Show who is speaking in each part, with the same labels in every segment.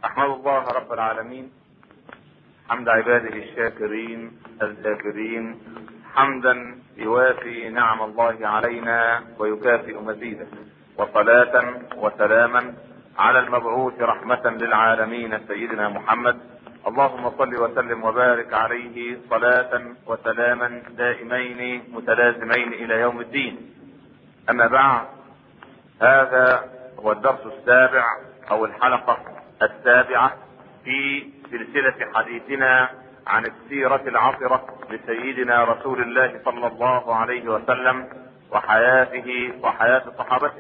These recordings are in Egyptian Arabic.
Speaker 1: احمد الله رب العالمين حمد عباده الشاكرين الذاكرين حمدا يوافي نعم الله علينا ويكافئ مزيده وصلاة وسلاما على المبعوث رحمة للعالمين سيدنا محمد اللهم صل وسلم وبارك عليه صلاة وسلاما دائمين متلازمين الى يوم الدين اما بعد هذا هو الدرس السابع او الحلقة السابعة في سلسلة حديثنا عن السيرة العطرة لسيدنا رسول الله صلى الله عليه وسلم وحياته وحياة صحابته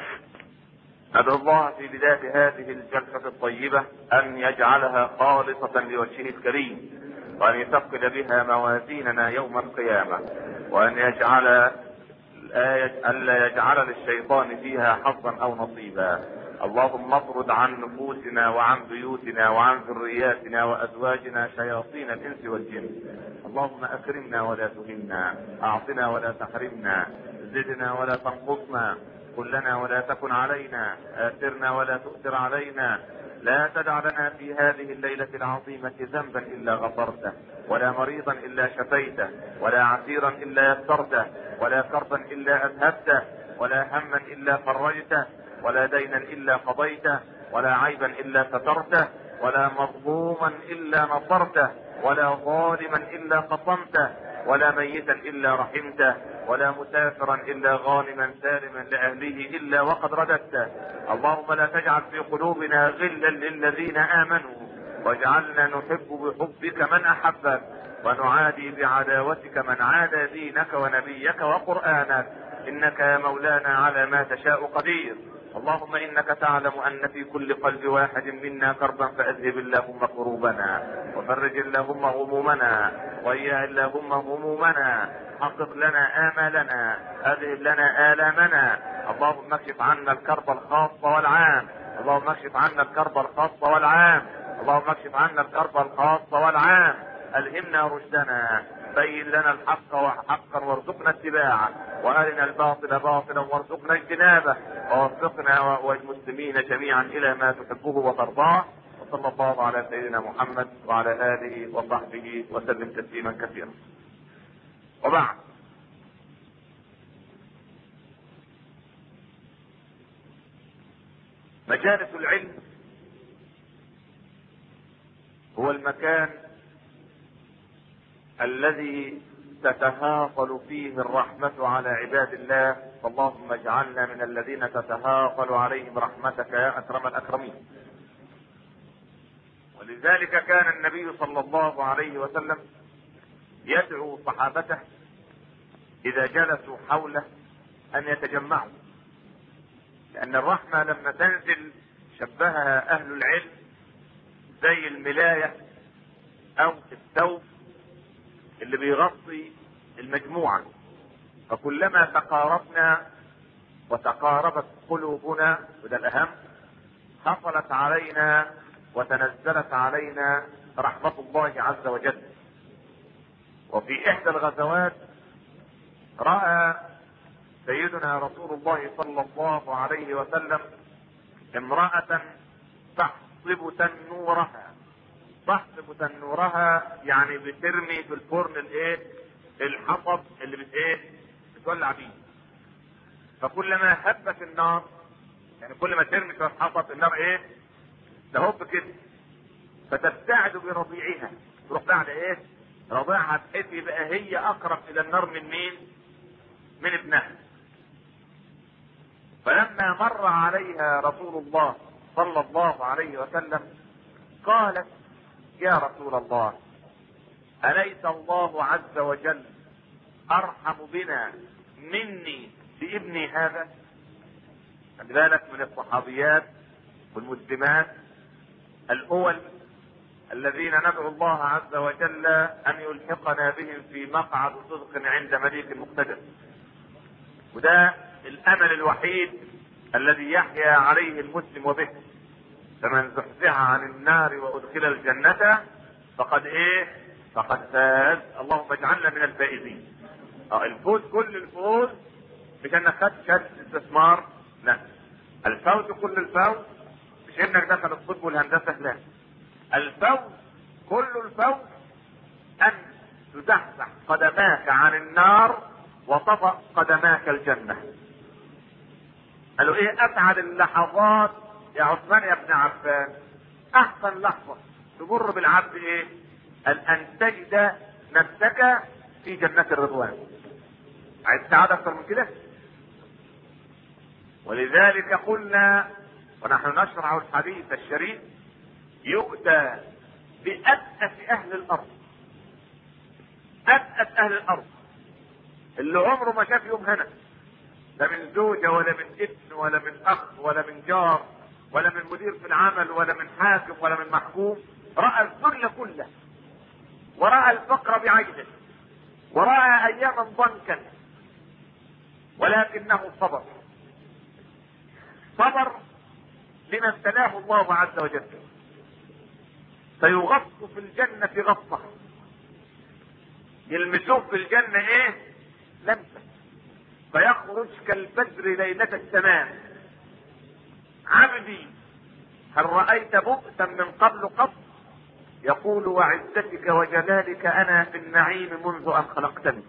Speaker 1: ندعو الله في بداية هذه الجلسة الطيبة أن يجعلها خالصة لوجهه الكريم وأن يثقل بها موازيننا يوم القيامة وأن يجعل الآية ألا يجعل للشيطان فيها حظا أو نصيبا اللهم اطرد عن نفوسنا وعن بيوتنا وعن ذرياتنا وازواجنا شياطين الانس والجن اللهم اكرمنا ولا تهنا اعطنا ولا تحرمنا زدنا ولا تنقصنا كلنا ولا تكن علينا اثرنا ولا تؤثر علينا لا تدع لنا في هذه الليلة العظيمة ذنبا إلا غفرته ولا مريضا إلا شفيته ولا عسيرا إلا يسرته ولا كربا إلا أذهبته ولا هما إلا فرجته ولا دينا الا قضيته ولا عيبا الا سترته ولا مظلوما الا نصرته ولا ظالما الا قصمته ولا ميتا الا رحمته ولا مسافرا الا غانما سالما لاهله الا وقد رددته اللهم لا تجعل في قلوبنا غلا للذين امنوا واجعلنا نحب بحبك من احبك ونعادي بعداوتك من عادى دينك ونبيك وقرانك انك يا مولانا على ما تشاء قدير اللهم انك تعلم ان في كل قلب واحد منا كربا فاذهب اللهم كروبنا وفرج اللهم غمومنا ويا اللهم همومنا حقق لنا امالنا اذهب لنا الامنا اللهم اكشف عنا الكرب الخاص والعام اللهم اكشف عنا الكرب الخاص والعام اللهم اكشف عنا الكرب الخاص والعام الهمنا رشدنا بين لنا الحق حقا وارزقنا اتباعه وارنا الباطل باطلا وارزقنا اجتنابه ووفقنا والمسلمين جميعا الى ما تحبه وترضاه وصلى الله على سيدنا محمد وعلى اله وصحبه وسلم تسليما كثيرا وبعد مجالس العلم هو المكان الذي تتهاقل فيه الرحمة على عباد الله فاللهم اجعلنا من الذين تتهاقل عليهم رحمتك يا أكرم الأكرمين ولذلك كان النبي صلى الله عليه وسلم يدعو صحابته إذا جلسوا حوله أن يتجمعوا لأن الرحمة لما تنزل شبهها أهل العلم زي الملاية أو الثوب اللي بيغطي المجموعة فكلما تقاربنا وتقاربت قلوبنا وده الأهم حصلت علينا وتنزلت علينا رحمة الله عز وجل وفي إحدى الغزوات رأى سيدنا رسول الله صلى الله عليه وسلم امرأة تحصب تنورها تحصب تنورها يعني بترمي في الفرن الايه الحطب اللي بت ايه بتولع بيه فكلما هبت النار يعني كل ما ترمي في الحطب النار ايه تهب كده فتبتعد برضيعها تروح بعد ايه رضيعها بحيث يبقى هي اقرب الى النار من مين من ابنها فلما مر عليها رسول الله صلى الله عليه وسلم قالت يا رسول الله أليس الله عز وجل أرحم بنا مني بابني هذا؟ خلي بالك من الصحابيات والمسلمات الأول الذين ندعو الله عز وجل أن يلحقنا بهم في مقعد صدق عند مليك مقتدر وده الأمل الوحيد الذي يحيا عليه المسلم وبه فمن زحزح عن النار وادخل الجنة فقد ايه فقد فاز اللهم اجعلنا من الفائزين اه الفوز كل الفوز مش انك خدت شهادة استثمار لا الفوز كل الفوز مش انك دخل الطب والهندسه لا الفوز كل الفوز ان تزحزح قدماك عن النار وتطأ قدماك الجنه قالوا ايه اسعد اللحظات يا عثمان يا ابن عفان احسن لحظه تمر بالعبد ايه قال ان تجد نفسك في جنة الرضوان عايز سعادة اكثر من كده ولذلك قلنا ونحن نشرع الحديث الشريف يؤتى بأسأس أهل الأرض أسأس أهل الأرض اللي عمره ما شاف يوم هنا لا من زوجة ولا من ابن ولا من أخ ولا من جار ولا من مدير في العمل ولا من حاكم ولا من محكوم رأى الذل كله ورأى الفقر بعينه ورأى أياما ضنكا ولكنه صبر صبر لما ابتلاه الله عز وجل فيغط في الجنة غطة يلمسوه في الجنة ايه لمسة فيخرج كالبدر ليلة التمام عبدي هل رأيت بؤسا من قبل قط يقول وعزتك وجلالك انا في النعيم منذ ان خلقتني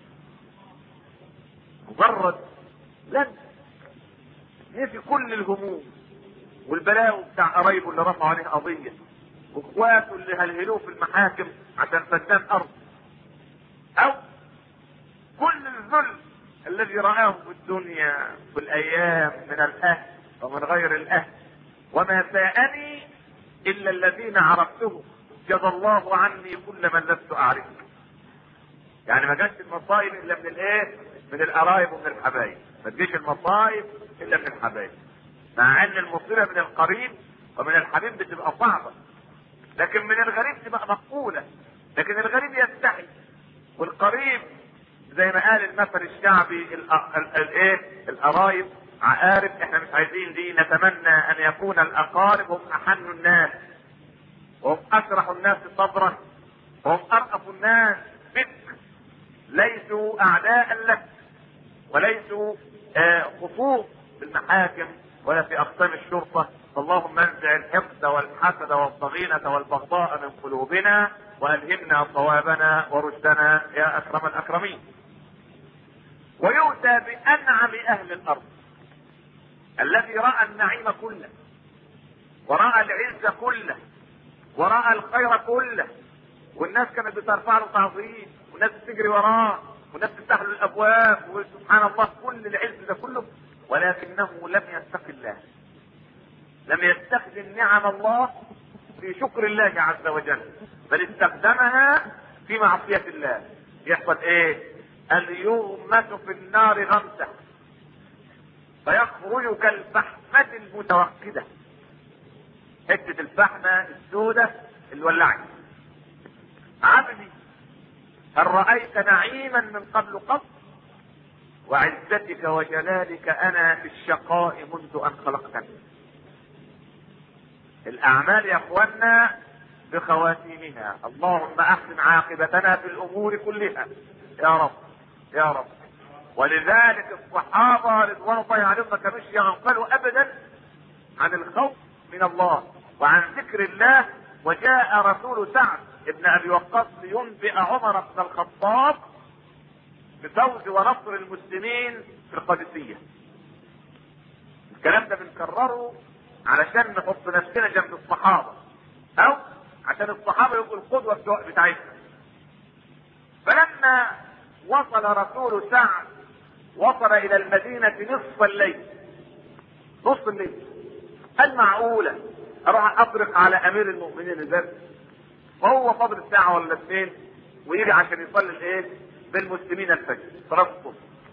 Speaker 1: مجرد لن في كل الهموم والبلاوي بتاع قرايبه اللي رفعوا عليه قضيه واخواته اللي هلهلوه في المحاكم عشان فدان ارض او كل الذل الذي رآه في الدنيا في الايام من الاهل ومن غير الاهل وما ساءني الا الذين عرفتهم جزى الله عني كل من لست اعرفه يعني ما جاتش المصائب الا من الايه من القرايب ومن الحبايب ما تجيش المصائب الا من الحبايب مع ان المصيبه من القريب ومن الحبيب بتبقى صعبه لكن من الغريب تبقى مقبوله لكن الغريب يستحي والقريب زي ما قال المثل الشعبي الايه القرايب عقارب احنا مش عايزين دي نتمنى ان يكون الاقارب هم احن الناس وهم اشرح الناس صدرا وهم ارأف الناس بك ليسوا اعداء لك وليسوا آه خصوص في المحاكم ولا في اقسام الشرطه اللهم انزع الحقد والحسد والضغينه والبغضاء من قلوبنا والهمنا صوابنا ورشدنا يا اكرم الاكرمين ويؤتى بانعم اهل الارض الذي راى النعيم كله وراى العز كله وراى الخير كله والناس كانت بترفع له تعظيم والناس بتجري وراه والناس تفتح له الابواب وسبحان الله كل العز ده كله ولكنه لم يتق الله لم يستخدم نعم الله في شكر الله عز وجل بل استخدمها في معصية الله يحصل ايه اليغمس في النار غمسة فيخرج كالفحمة المتوقدة حتة الفحمة السودة اللي ولعت عبدي هل رأيت نعيما من قبل قط وعزتك وجلالك انا في الشقاء منذ ان خلقتني الاعمال يا اخوانا بخواتيمها اللهم احسن عاقبتنا في الامور كلها يا رب يا رب ولذلك الصحابة رضوان الله عليهم ما كانوش يغفلوا ابدا عن الخوف من الله وعن ذكر الله وجاء رسول سعد ابن ابي وقاص لينبئ عمر بن الخطاب بفوز ونصر المسلمين في القادسيه. الكلام ده بنكرره علشان نحط نفسنا جنب الصحابه او عشان الصحابه يبقوا القدوه بتاعتنا. فلما وصل رسول سعد وصل الى المدينه نصف الليل نصف الليل هل معقوله اروح اطرق على امير المؤمنين الباب وهو فاضل ساعه ولا اثنين ويجي عشان يصلي الايه بالمسلمين الفجر صلاه الصبح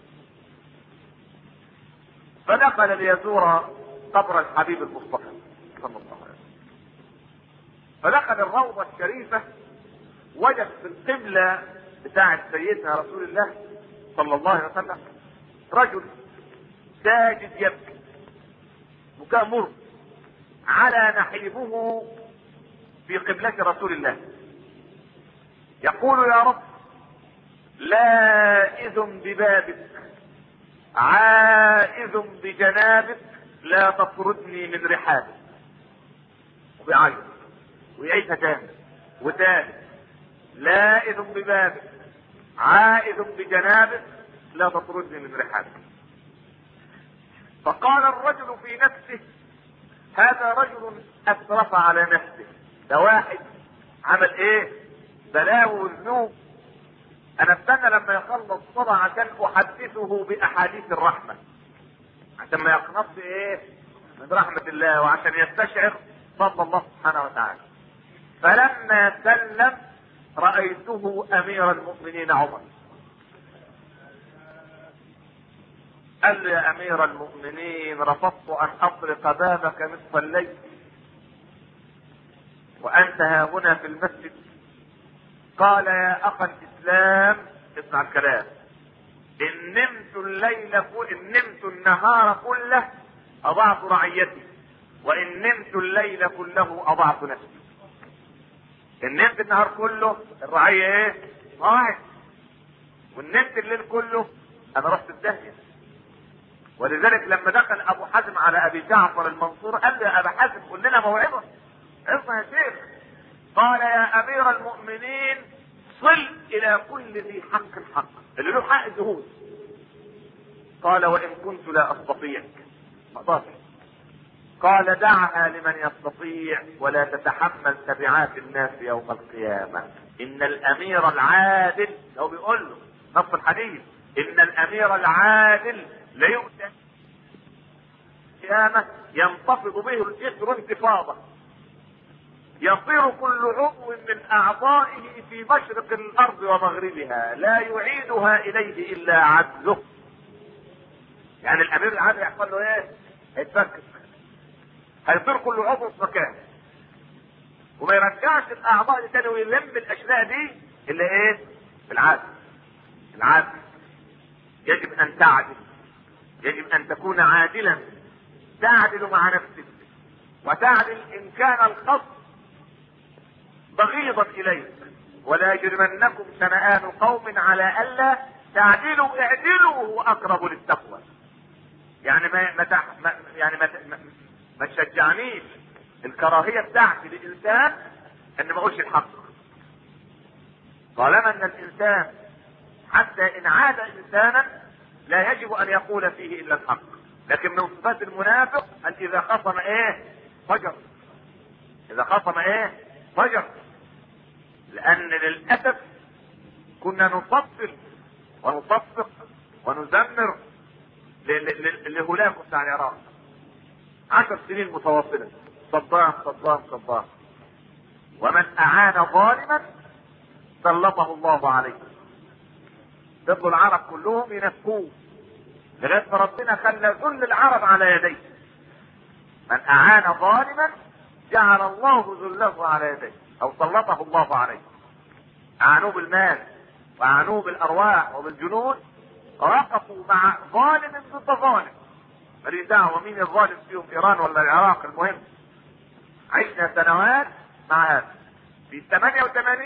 Speaker 1: فدخل ليزور قبر الحبيب المصطفى صلى الله عليه وسلم فدخل الروضه الشريفه وجد في القبله بتاعه سيدنا رسول الله صلى الله عليه وسلم رجل ساجد يبكي بكاء مر على نحيبه في قبلة رسول الله يقول يا رب لائذ ببابك عائذ بجنابك لا تطردني من رحابك ويعيط ويعيشها تاني وتاني لائذ ببابه عائد بجنابه لا تطردني من رحابك فقال الرجل في نفسه هذا رجل اسرف على نفسه ده واحد عمل ايه بلاوي وذنوب انا استنى لما يخلص صلاة عشان احدثه باحاديث الرحمة عشان ما يقنطش ايه من رحمة الله وعشان يستشعر فضل الله سبحانه وتعالى فلما سلم رأيته امير المؤمنين عمر قال له يا امير المؤمنين رفضت ان اطرق بابك نصف الليل وانت ها هنا في المسجد قال يا اخا الاسلام اسمع الكلام ان نمت الليل كل ان نمت النهار كله اضعت رعيتي وان نمت الليل كله اضعت نفسي ان نمت النهار كله الرعية ايه ضاعت وان نمت الليل كله انا رحت الدهية ولذلك لما دخل ابو حازم على ابي جعفر المنصور قال له يا ابا حازم قل لنا موعظه اسمع يا شيخ قال يا امير المؤمنين صل الى كل ذي حق حق اللي له حق زهود قال وان كنت لا استطيع ما قال دعها لمن يستطيع ولا تتحمل تبعات الناس يوم القيامة إن الأمير العادل لو بيقول له نص الحديث إن الأمير العادل ليؤتى القيامة ينتفض به الجسر انتفاضة يصير كل عضو من أعضائه في مشرق الأرض ومغربها لا يعيدها إليه إلا عدله يعني الأمير العادل يحصل له إيه؟ هيتفكك هيصير كل عضو في مكانه وما يرجعش الاعضاء دي تاني ويلم الاشلاء دي الا ايه؟ بالعدل العدل يجب ان تعدل يجب ان تكون عادلا تعدل مع نفسك وتعدل ان كان الخصم بغيضا اليك ولا يجرمنكم شنآن قوم على الا تعدلوا اعدلوا هو اقرب للتقوى يعني ما, ما يعني ما, ما ما تشجعنيش الكراهيه بتاعتي للانسان ان ما اقولش الحق طالما ان الانسان حتى ان عاد انسانا لا يجب ان يقول فيه الا الحق لكن من صفات المنافق ان اذا خصم ايه فجر اذا خصم ايه فجر لان للاسف كنا نفصل ونصفق ونزمر لهلاكه بتاع العراق عشر سنين متواصلة صدام صدام صدام ومن أعان ظالما سلطه الله عليه فضلوا العرب كلهم ينفوه لغاية ما ربنا خلى ذل العرب على يديه من أعان ظالما جعل الله ذله على يديه أو سلطه الله عليه أعانوه بالمال وأعانوه بالأرواح وبالجنود وقفوا مع ظالم ضد ظالم ماليش دعوه مين الظالم فيهم ايران ولا العراق المهم عشنا سنوات مع هذا في 88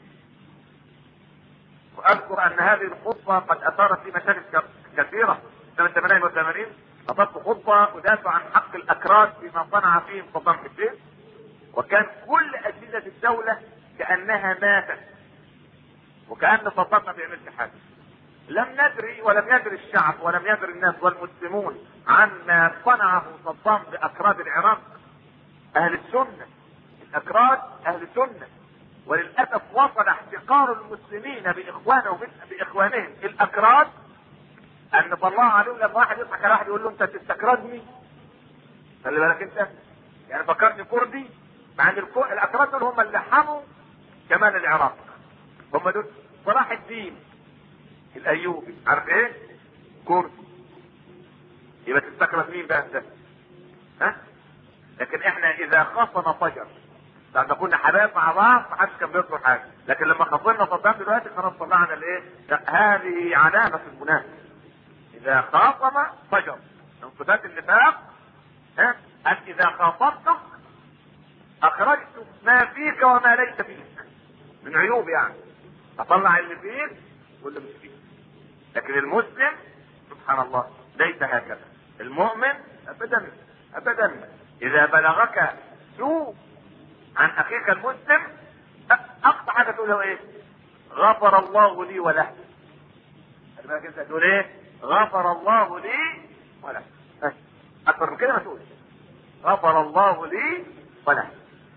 Speaker 1: واذكر ان هذه الخطبه قد اثارت في مشاكل كثيره سنه 88 خطبت خطبه ادافع عن حق الاكراد فيما صنع فيهم صدام حسين وكان كل اجهزه الدوله كانها ماتت وكان صدام ما بيعملش حاجه لم ندري ولم يدري الشعب ولم يدري الناس والمسلمون عما صنعه صدام باكراد العراق اهل السنه الاكراد اهل السنه وللاسف وصل احتقار المسلمين باخوانهم باخوانهم الاكراد ان طلع عليهم لما واحد يضحك على واحد يقول له انت تستكردني خلي بالك انت يعني فكرني كردي مع ان الاكراد دول هم اللي حموا كمان العراق هم دول صلاح الدين الايوبي عارف ايه كردي يبقى تستكرد مين بقى انت ها لكن احنا اذا خصم فجر لما كنا حبايب مع بعض ما حدش كان بيذكر حاجه لكن لما خصمنا صدام دلوقتي خلاص طلعنا الايه هذه علامه المنافق اذا خاصم فجر من صفات النفاق ها ان اذا خاصمتك اخرجت ما فيك وما ليس فيك من عيوب يعني اطلع اللي فيك واللي مش فيك لكن المسلم سبحان الله ليس هكذا المؤمن ابدا ابدا اذا بلغك سوء عن اخيك المسلم اقصى حاجه تقول ايه؟ غفر الله لي وله. خلي بالك انت تقول ايه؟ غفر الله لي وله. اكثر من كده ما تقولش. غفر الله لي وله.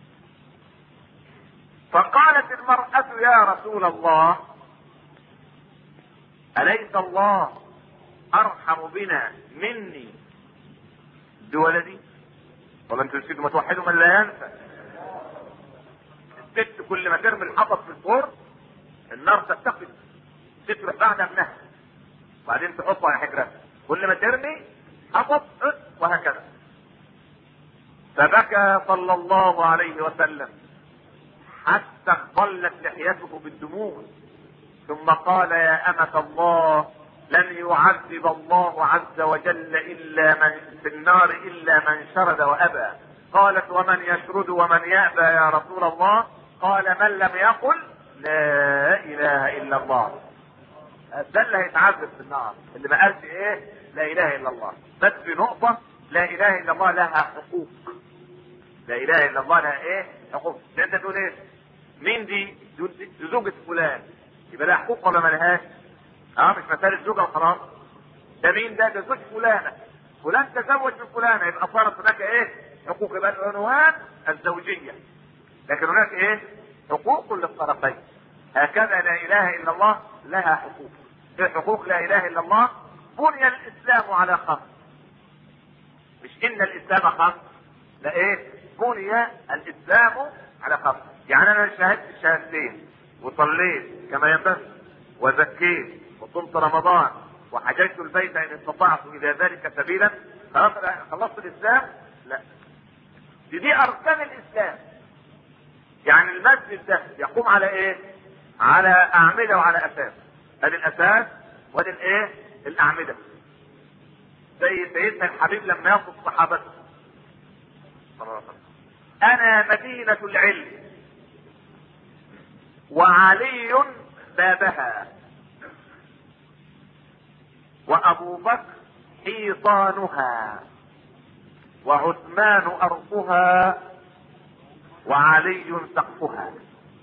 Speaker 1: فقالت المرأة يا رسول الله أليس الله أرحم بنا مني بولدي؟ ولا انتوا نسيتوا ما توحدوا من لا ينسى الست كل ما ترمي الحطب في الفور النار تتقد تترك بعد ابنها وبعدين تحطه على حجرها كل ما ترمي حطب وهكذا فبكى صلى الله عليه وسلم حتى اخضلت لحيته بالدموع ثم قال يا أمة الله لن يعذب الله عز وجل إلا من في النار إلا من شرد وأبى قالت ومن يشرد ومن يأبى يا رسول الله قال من لم يقل لا إله إلا الله ده اللي هيتعذب في النار اللي ما قالش ايه لا اله الا الله بس في نقطه لا اله الا الله لها حقوق لا اله الا الله لها ايه حقوق ده انت تقول ايه مين دي دي زوجة فلان يبقى لها حقوق ولا ما لهاش اه مش مسألة زوجة وخلاص ده مين ده ده زوج فلانة فلان تزوج من فلانة يبقى صارت هناك ايه حقوق يبقى العنوان الزوجية لكن هناك ايه حقوق للطرفين هكذا لا اله الا الله لها حقوق ايه حقوق لا اله الا الله بني الاسلام على خمس مش ان الاسلام خمس لا ايه بني الاسلام على خمس يعني انا شهدت الشهادتين وصليت كما ينبغي وزكيت وصمت رمضان وحججت البيت ان استطعت الى ذلك سبيلا خلاص خلصت الاسلام لا دي, دي اركان الاسلام يعني المسجد ده يقوم على ايه على اعمده وعلى اساس ادي الاساس وادي الايه الاعمده زي سيدنا الحبيب لما يصف صحابته صلى الله عليه وسلم انا مدينه العلم وعلي بابها وابو بكر حيطانها وعثمان ارضها وعلي سقفها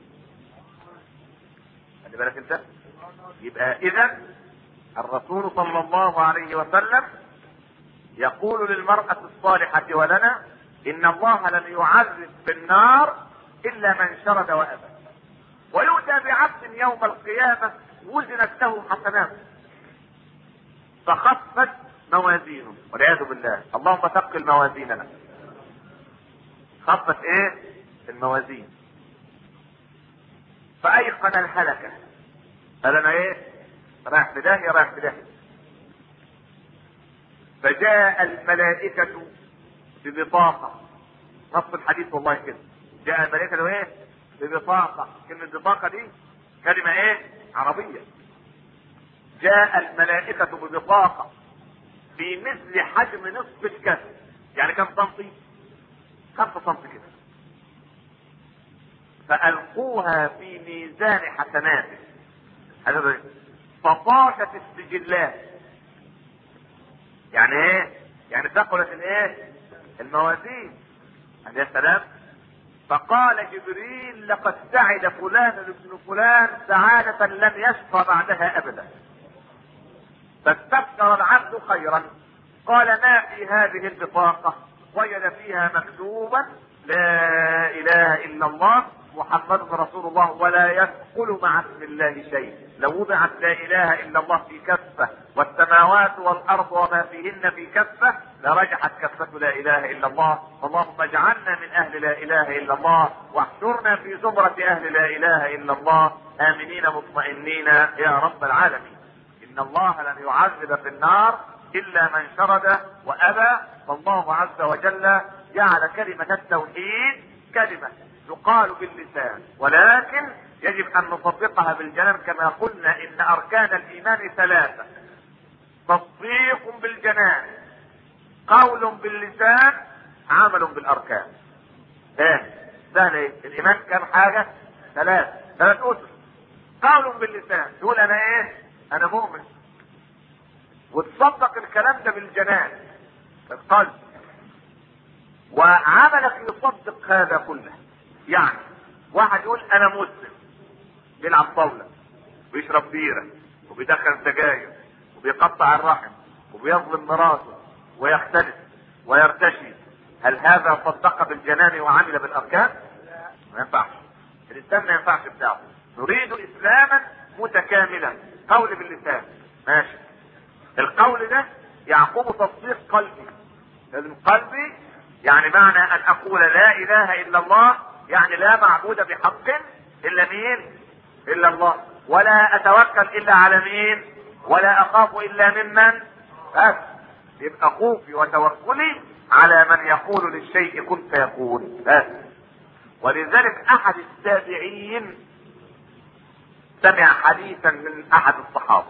Speaker 1: خلي بالك انت يبقى اذا الرسول صلى الله عليه وسلم يقول للمرأة الصالحة ولنا إن الله لن يعذب في النار إلا من شرد وأبى ويؤتى بعبد يوم القيامة وزنت له حسنات فخفت موازينه والعياذ بالله اللهم ثقل موازيننا خفت ايه الموازين فايقن الهلكه قال انا ايه رايح في داهيه رايح في داهيه فجاء الملائكة ببطاقة نص الحديث والله كده جاء الملائكة ايه ببطاقة كلمة بطاقة دي كلمة ايه عربية جاء الملائكة ببطاقة في مثل حجم نصف الكف يعني كم سنتي؟ خمسة سنتي كده فألقوها في ميزان حسناته هذا فطاشت السجلات يعني ايه؟ يعني ثقلت الايه؟ الموازين يا سلام فقال جبريل لقد سعد فلان ابن فلان سعادة لم يشقى بعدها أبدا فاستبشر العبد خيرا قال ما في هذه البطاقة وجد فيها مكتوبا لا إله إلا الله محمد رسول الله ولا يثقل مع اسم الله شيء لو وضعت لا اله الا الله في كفه والسماوات والارض وما فيهن في كفه لرجحت كفه لا اله الا الله اللهم اجعلنا من اهل لا اله الا الله واحشرنا في زمره اهل لا اله الا الله امنين مطمئنين يا رب العالمين ان الله لن يعذب في النار الا من شرد وابى فالله عز وجل جعل كلمه التوحيد كلمه تقال باللسان ولكن يجب ان نطبقها بالجنان كما قلنا ان اركان الايمان ثلاثه تصديق بالجنان قول باللسان عمل بالاركان ايه سهل ايه الايمان كم حاجه ثلاث ثلاث اسس قول باللسان تقول انا ايه انا مؤمن وتصدق الكلام ده بالجنان بالقلب وعملك يصدق هذا كله يعني واحد يقول انا مسلم بيلعب طاوله ويشرب بيره وبيدخن سجاير وبيقطع الرحم وبيظلم مراته ويختلف ويرتشي هل هذا صدق بالجنان وعمل بالاركان؟ ما ينفعش الانسان ما ينفعش بتاعه نريد اسلاما متكاملا قول باللسان ماشي القول ده يعقوب تصديق قلبي لازم قلبي يعني معنى ان اقول لا اله الا الله يعني لا معبود بحق الا مين الا الله ولا اتوكل الا على مين ولا اخاف الا ممن بس يبقى خوفي وتوكلي على من يقول للشيء كن فيكون بس ولذلك احد التابعين سمع حديثا من احد الصحابه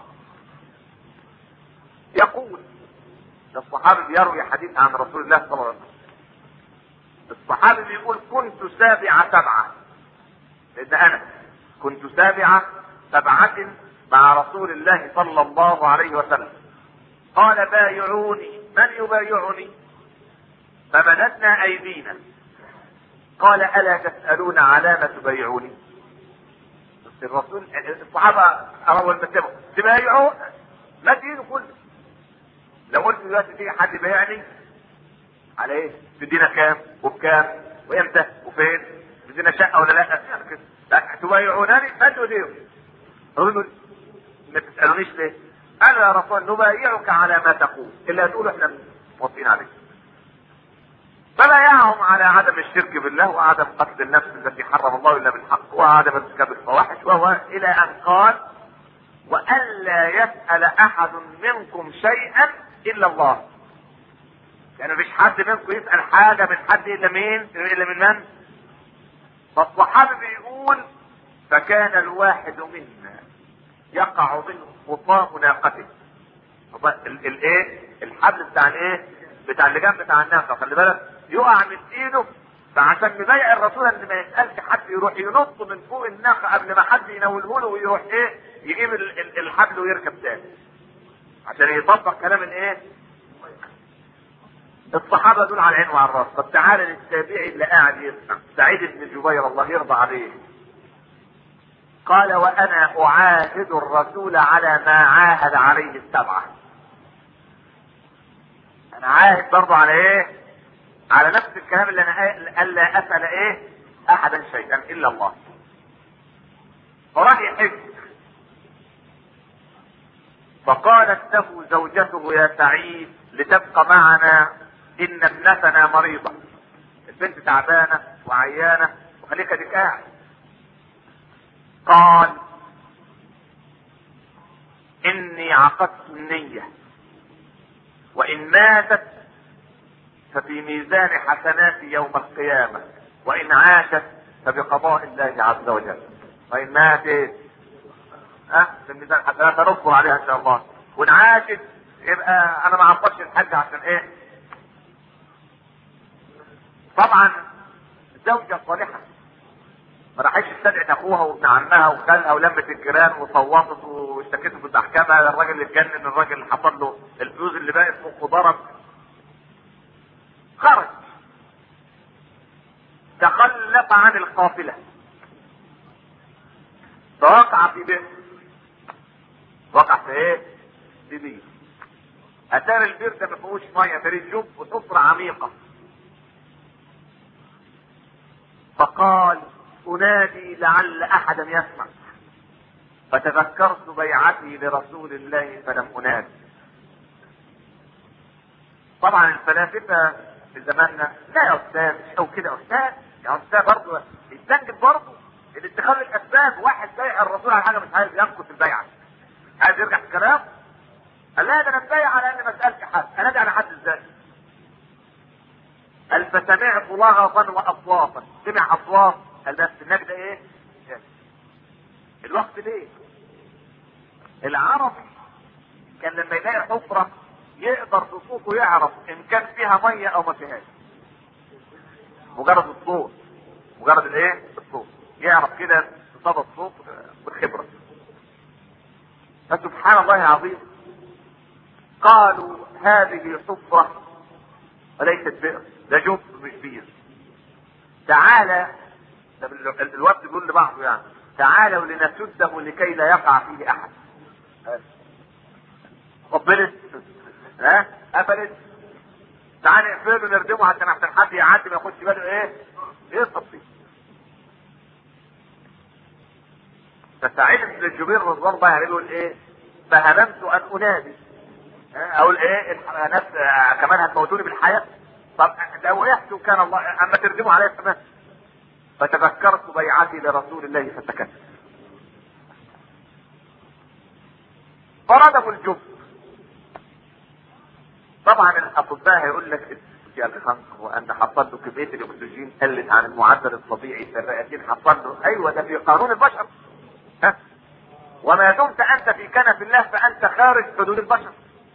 Speaker 1: يقول الصحابي بيروي حديث عن رسول الله صلى الله عليه وسلم الصحابي بيقول كنت سابع سبعة لأن أنا كنت سابع سبعة مع رسول الله صلى الله عليه وسلم قال بايعوني من يبايعني فمددنا أيدينا قال ألا تسألون على ما تبايعوني الرسول الصحابة أروا المتبع تبايعوا ما دينه كله لو قلت دلوقتي في حد بايعني على ايه؟ تدينا كام؟ وبكام؟ وامتى؟ وفين؟ تدينا شقه ولا لا؟ يعني كده لا تبايعونني فانتوا ديروا قالوا ما تسالونيش ليه؟ انا يا رسول نبايعك على ما تقول الا تقول احنا موافقين عليك فبايعهم على عدم الشرك بالله وعدم قتل النفس التي حرم الله الا بالحق وعدم ارتكاب الفواحش وهو الى ان قال والا يسال احد منكم شيئا الا الله يعني مفيش حد منكم يسال حاجه من حد الا مين الا من من فالصحابي بيقول فكان الواحد منا يقع منه خطام ناقته الايه الحبل بتاع الايه بتاع اللجام بتاع الناقه خلي بالك يقع من ايده فعشان نضايق الرسول ان ما يسالش حد يروح ينط من فوق الناقه قبل ما حد ينوله له ويروح ايه يجيب الحبل ويركب تاني عشان يطبق كلام الايه الصحابه دول على العين وعلى الراس طب تعالى للتابعي اللي قاعد يسمع سعيد بن جبير الله يرضى عليه قال وانا اعاهد الرسول على ما عاهد عليه السبعه انا عاهد برضه على ايه على نفس الكلام اللي انا الا اسال ايه احدا شيئا الا الله فراح يحج فقالت له زوجته يا سعيد لتبقى معنا ان ابنتنا مريضة البنت تعبانة وعيانة وخليك اديك قاعد قال اني عقدت النية وان ماتت ففي ميزان حسناتي يوم القيامة وان عاشت فبقضاء الله عز وجل وان ماتت ها في الميزان حسنات نصبر عليها ان شاء الله وان عاشت يبقى انا ما عطلش الحج عشان ايه طبعا زوجة صالحة ما راحتش استدعت اخوها وابن عمها وخالها ولمت الجيران وصوتت واشتكته في المحكمة الراجل اللي اتجنن الراجل اللي حصل له الفلوس اللي بقت مخه ضرب خرج تخلف عن القافلة فوقع في بئر وقع في ايه؟ في بئر اتاري البئر ده ما فيهوش ميه اتاري الجب وحفرة عميقة فقال انادي لعل احدا يسمع فتذكرت بيعتي لرسول الله فلم انادي طبعا الفلاسفه في زماننا لا يا استاذ او كده استاذ يا استاذ برضه يستنجد برضه الاتخاذ الاسباب واحد بايع الرسول على حاجه مش عايز ينقص البيعه عايز يرجع في الكلام قال لا ده انا مبايع على اني ما اسالش حد انادي على حد ازاي قال فسمعت لغطا واصوافا سمع اصوات قال بس النبي ده ايه الوقت ليه العربي كان لما يلاقي حفرة يقدر بصوته يعرف ان كان فيها مية او ما فيهاش مجرد الصوت مجرد الايه الصوت يعرف كده بصدى الصوت بالخبرة فسبحان الله العظيم قالوا هذه حفرة وليست بئر ده جب مش بير تعالى ده ال- الوفد بيقول لبعضه يعني تعالوا لنسده لكي لا يقع فيه احد قبلت ها قفلت تعال نقفله نردمه حتى احسن حد يعدي ما ياخدش باله ايه ايه التفصيل فسعيد بن الجبير رضوان الله عليه يقول ايه فهممت ان انادي ها، اقول ايه الح- ناس آه، كمان هتموتوني بالحياه طب لو وقعت كان الله اما تردموا عليا كمان فتذكرت بيعتي لرسول الله فسكت فردموا الجب طبعا الاطباء هيقول لك في الخنق وان حصل له كميه الاكسجين قلت عن المعدل الطبيعي في الرئتين حصل له ايوه ده في قانون البشر ها وما دمت انت في كنف الله فانت خارج حدود البشر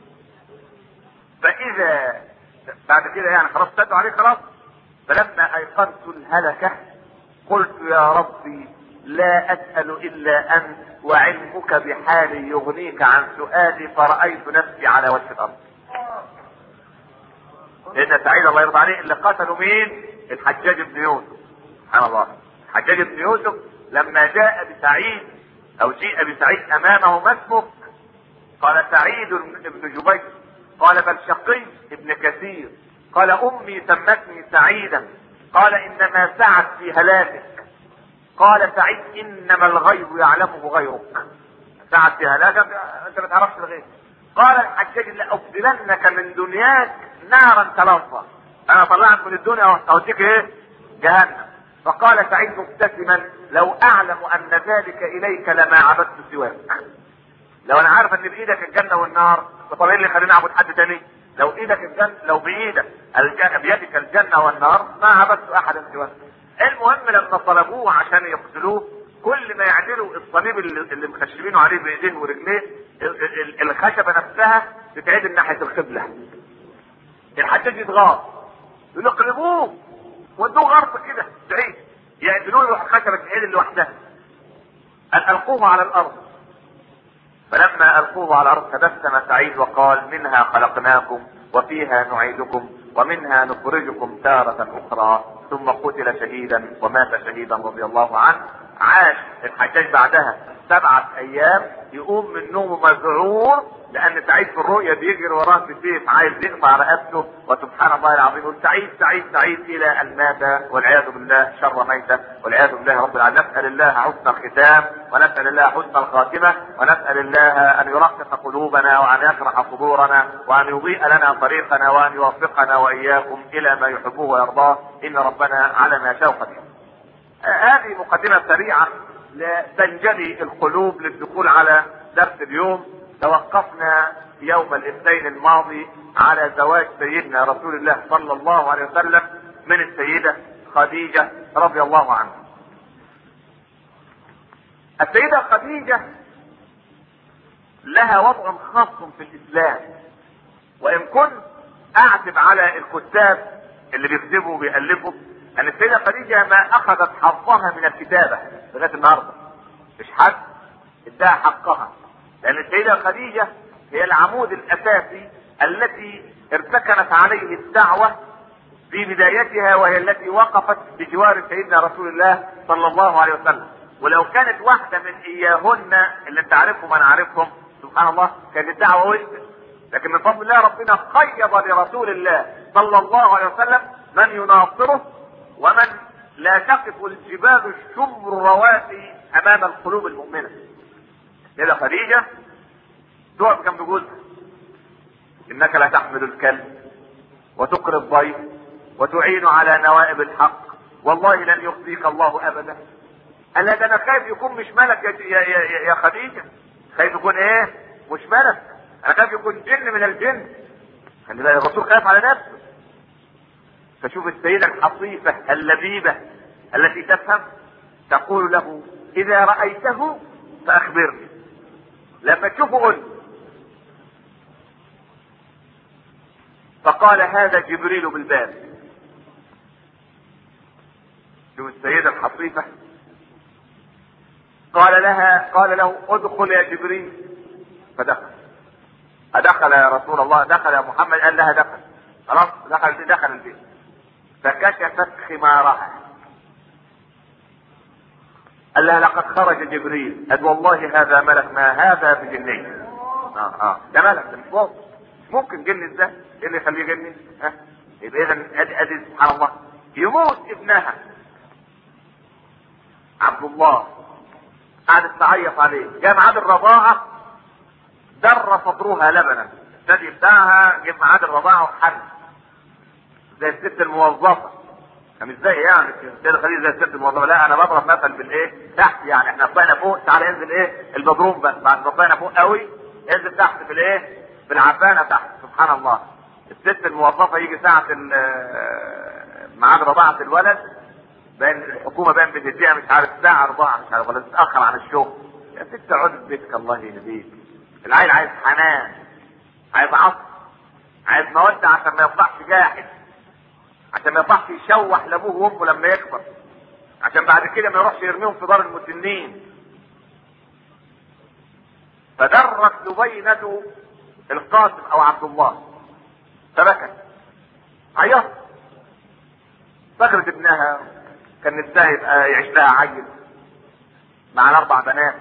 Speaker 1: فاذا بعد كده يعني خلاص سدوا عليه خلاص فلما ايقنت الهلكه قلت يا ربي لا اسال الا انت وعلمك بحالي يغنيك عن سؤالي فرايت نفسي على وجه الارض لان سعيد الله يرضى عليه اللي قتلوا مين؟ الحجاج بن يوسف سبحان الله الحجاج بن يوسف لما جاء بسعيد او جيء بسعيد امامه مسبك قال سعيد بن جبير قال بل شقي ابن كثير قال امي سمتني سعيدا قال انما سعت في هلاكك قال سعيد انما الغيب يعلمه غيرك سعت في هلاكك انت ما تعرفش الغيب قال الحجاج لأبدلنك من دنياك نارا تلظى انا طلعت من الدنيا واوديك ايه جهنم فقال سعيد مبتسما لو اعلم ان ذلك اليك لما عبدت سواك لو انا عارف ان بايدك الجنه والنار طب ايه اللي يخليني اعبد حد تاني لو ايدك الجنه لو بايدك الجنة بيدك الجنه والنار ما عبدت احدا سواك المهم لما طلبوه عشان يقتلوه كل ما يعدلوا الصليب اللي, اللي مخشبينه عليه بايديه ورجليه ال- ال- الخشبه نفسها تتعدل ناحيه القبله الحجاج يتغار يقول اقلبوه ودوه غرب كده بعيد يعدلوا له الخشبه تتعدل لوحدها أن ألقوه على الأرض فلما ألقوه على الأرض تبسم سعيد وقال منها خلقناكم وفيها نعيدكم ومنها نخرجكم تارة أخرى ثم قتل شهيدا ومات شهيدا رضي الله عنه عاش الحجاج بعدها سبعة أيام يقوم من نومه مذعور لأن سعيد في الرؤيا بيجري وراه بالسيف عايز يقطع رقبته وسبحان الله العظيم يقول سعيد سعيد سعيد إلى أن مات والعياذ بالله شر ميتة والعياذ بالله رب العالمين نسأل الله حسن الختام ونسأل الله حسن الخاتمة ونسأل الله أن يرقق قلوبنا وأن يشرح صدورنا وأن يضيء لنا طريقنا وأن يوفقنا وإياكم إلى ما يحبه ويرضاه إن ربنا على ما شاء قدير. هذه مقدمة سريعة لتنجلي القلوب للدخول على درس اليوم توقفنا يوم الاثنين الماضي على زواج سيدنا رسول الله صلى الله عليه وسلم من السيدة خديجة رضي الله عنها السيدة خديجة لها وضع خاص في الإسلام وإن كنت أعتب على الكتاب اللي بيكتبوا وبيألفوا أن السيدة خديجة ما أخذت حظها من الكتابة لغاية النهاردة مش حد اداها حقها لأن السيدة خديجة هي العمود الأساسي التي ارتكنت عليه الدعوة في بدايتها وهي التي وقفت بجوار سيدنا رسول الله صلى الله عليه وسلم ولو كانت واحدة من إياهن اللي انت عارفهم وانا عارفهم سبحان الله كانت الدعوة وقفت لكن من فضل الله ربنا قيض لرسول الله صلى الله عليه وسلم من يناصره ومن لا تقف الجبال الشمر الرواسي امام القلوب المؤمنه كده خديجه تقف جنب جوزها انك لا تحمل الكلب وتقري الضيف وتعين على نوائب الحق والله لن يخزيك الله ابدا الا ده انا خايف يكون مش ملك يا, يا, يا, يا خديجه خايف يكون ايه مش ملك انا خايف يكون جن من الجن خلي بالك الرسول خايف على نفسه فشوف السيدة الحصيفة اللبيبة التي تفهم تقول له إذا رأيته فأخبرني لما تشوفه قل فقال هذا جبريل بالباب شوف السيدة الحصيفة قال لها قال له ادخل يا جبريل فدخل أدخل يا رسول الله دخل يا محمد قال لها دخل خلاص دخل دخل البيت فكشفت خمارها قال لها لقد خرج جبريل قال والله هذا ملك ما هذا بجني اه اه ده ملك ده مش واضح ممكن جن ازاي ايه اللي يخليه جني ها يبقى اذا ادي ادي سبحان الله يموت ابنها عبد الله قعدت تعيط عليه جاء ميعاد الرضاعة در صدرها لبنا الثدي بتاعها جه ميعاد الرضاعة وحل زي الست الموظفة مش زي يعني السيدة خليل زي الست الموظفة لا انا بضرب مثل بالايه تحت يعني احنا طلعنا فوق تعالى انزل ايه البدروم بس بعد ما طلعنا فوق قوي انزل تحت في الايه في العفانة تحت سبحان الله الست الموظفة يجي ساعة ميعاد رضاعة الولد بين الحكومه بين بتديها مش عارف ساعه رضاعه مش عارف ولا تتاخر عن الشغل يا ست اقعدي في بيتك الله يهديك العيل عايز حنان عايز عصر عايز موده عشان ما يطلعش جاحد عشان ما يطلعش يشوح لابوه وامه لما يكبر عشان بعد كده ما يروحش يرميهم في دار المسنين فدرت لبينة القاسم او عبد الله فبكت عيطت فكرت ابنها كان نفسها يبقى يعيش لها عيل مع الاربع بنات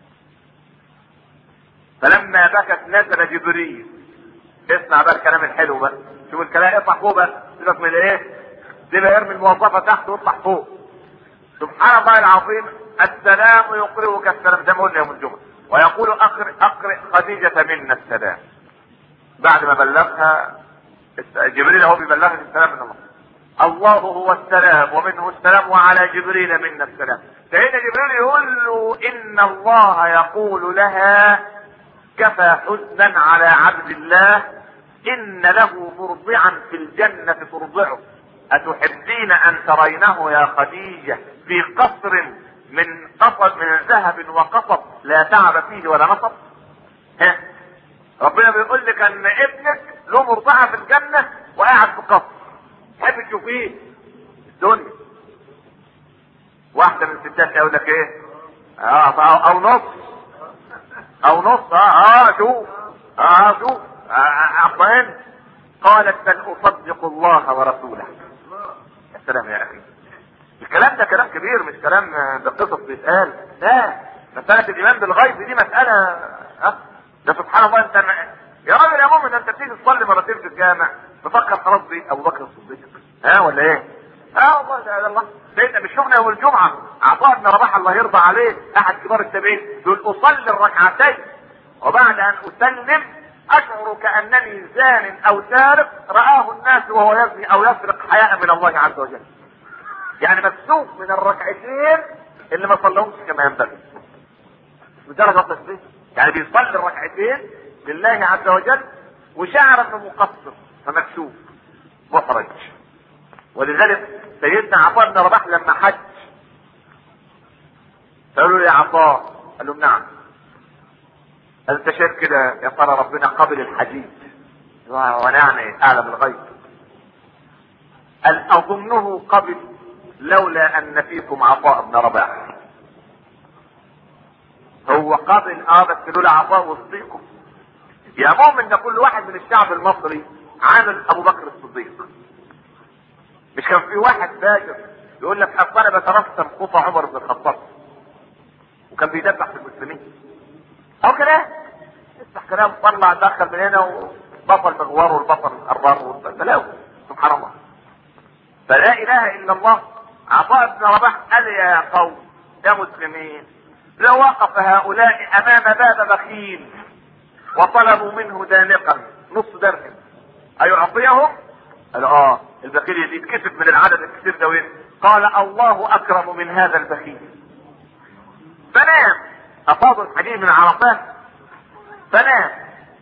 Speaker 1: فلما بكت نزل جبريل اسمع بقى الكلام الحلو بقى شوف الكلام اطلع فوق بقى سيبك من ايه سيبها يرمي الموظفه تحت واطلع فوق سبحان الله العظيم السلام يقرئك السلام زي ما قلنا يوم الجمعه ويقول اقرئ اقرئ خديجه منا السلام بعد ما بلغها جبريل هو بيبلغها السلام من الله الله هو السلام ومنه السلام وعلى جبريل منا السلام سيدنا جبريل يقول له ان الله يقول لها كفى حزنا على عبد الله ان له مرضعا في الجنة ترضعه اتحبين ان ترينه يا خديجة في قصر من قصب من ذهب وقصب لا تعب فيه ولا نصب ها ربنا بيقول لك ان ابنك له مرضعة في الجنة وقاعد في قصر تحب تشوفيه الدنيا واحدة من الستات يقول لك ايه اه او, أو نص او نص اه اه شوف اه شوف عطين قالت بل اصدق الله ورسوله يا سلام يا اخي الكلام ده كلام كبير مش كلام ده قصص بيتقال لا مسألة الإيمان بالغيب دي مسألة ها ده سبحان الله أنت يا راجل يا مؤمن أنت بتيجي تصلي مرتين في الجامع تفكر خلاص بيت ابو بكر الصديق ها ولا ايه؟ اه والله ده الله سيدنا مش شفنا يوم الجمعه عطاء بن رباح الله يرضى عليه احد كبار التابعين يقول اصلي الركعتين وبعد ان اسلم اشعر كانني زان او سارق راه الناس وهو يزني او يسرق حياء من الله عز وجل. يعني مكسوف من الركعتين اللي ما صلهمش كما ينبغي. بدرجه التصديق يعني بيصلي الركعتين لله عز وجل وشعر انه مقصر فمكشوف محرج ولذلك سيدنا عطاء بن رباح لما حج قالوا له يا عطاء قال لهم نعم قال انت شايف كده يا ترى ربنا قبل الحديث ونعم اعلم الغيب قال اظنه قبل لولا ان فيكم عطاء بن رباح هو قبل اه بس لولا عطاء وسطيكم يا مؤمن ده كل واحد من الشعب المصري عامل ابو بكر الصديق مش كان في واحد فاجر يقول لك اصل انا بترسم خطى عمر بن الخطاب وكان بيدبح في المسلمين او كلام اسمع كلام طلع دخل من هنا وبطل مغوار والبطل الاربار والبلاوي سبحان الله فلا اله الا الله عطاء بن رباح قال يا قوم يا مسلمين لو وقف هؤلاء امام باب بخيل وطلبوا منه دانقا نص درهم ايعطيهم؟ قال اه البخيل يتكسف من العدد الكثير ده وين؟ قال الله اكرم من هذا البخيل فنام افاض الحديث من عرفات فنام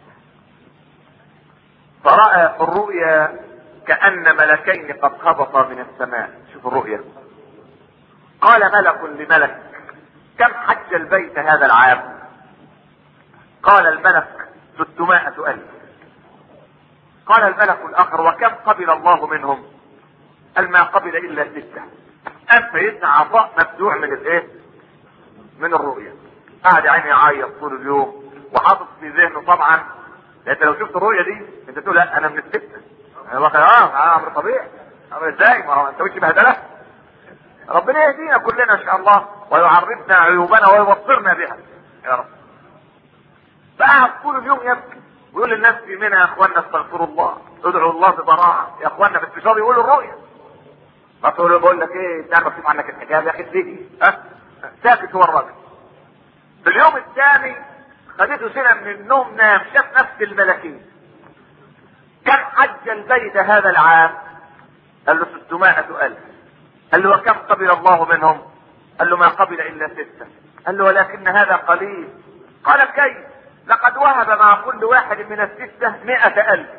Speaker 1: فراى في الرؤيا كان ملكين قد هبطا من السماء شوف الرؤيا قال ملك لملك كم حج البيت هذا العام قال الملك ستمائة ألف قال الملك الآخر وكم قبل الله منهم قال ما قبل إلا ستة أم سيدنا عطاء مبدوع من الإيه من الرؤية قاعد عيني يعيط طول اليوم وحاطط في ذهنه طبعا انت لو شفت الرؤية دي انت تقول لا انا من الستة انا واخد اه امر طبيعي امر ازاي ما هو انت وش بهدله ربنا يهدينا كلنا ان شاء الله ويعرفنا عيوبنا ويبصرنا بها يا رب فقعد طول اليوم يبكي ويقول للناس في منى يا اخوانا استغفروا الله ادعوا الله ببراءة يا اخوانا بس مش راضي يقولوا الرؤيا ما تقول له بقول لك ايه انت مكتوب عنك الحجاب يا اخي تيجي ها ساكت هو الراجل في اليوم الثاني خدته سنة من النوم نام شاف نفس الملكين كم حج البيت هذا العام قال له 600 ألف قال له وكم قبل الله منهم قال له ما قبل إلا ستة قال له ولكن هذا قليل قال كيف لقد وهب مع كل واحد من الستة مئة ألف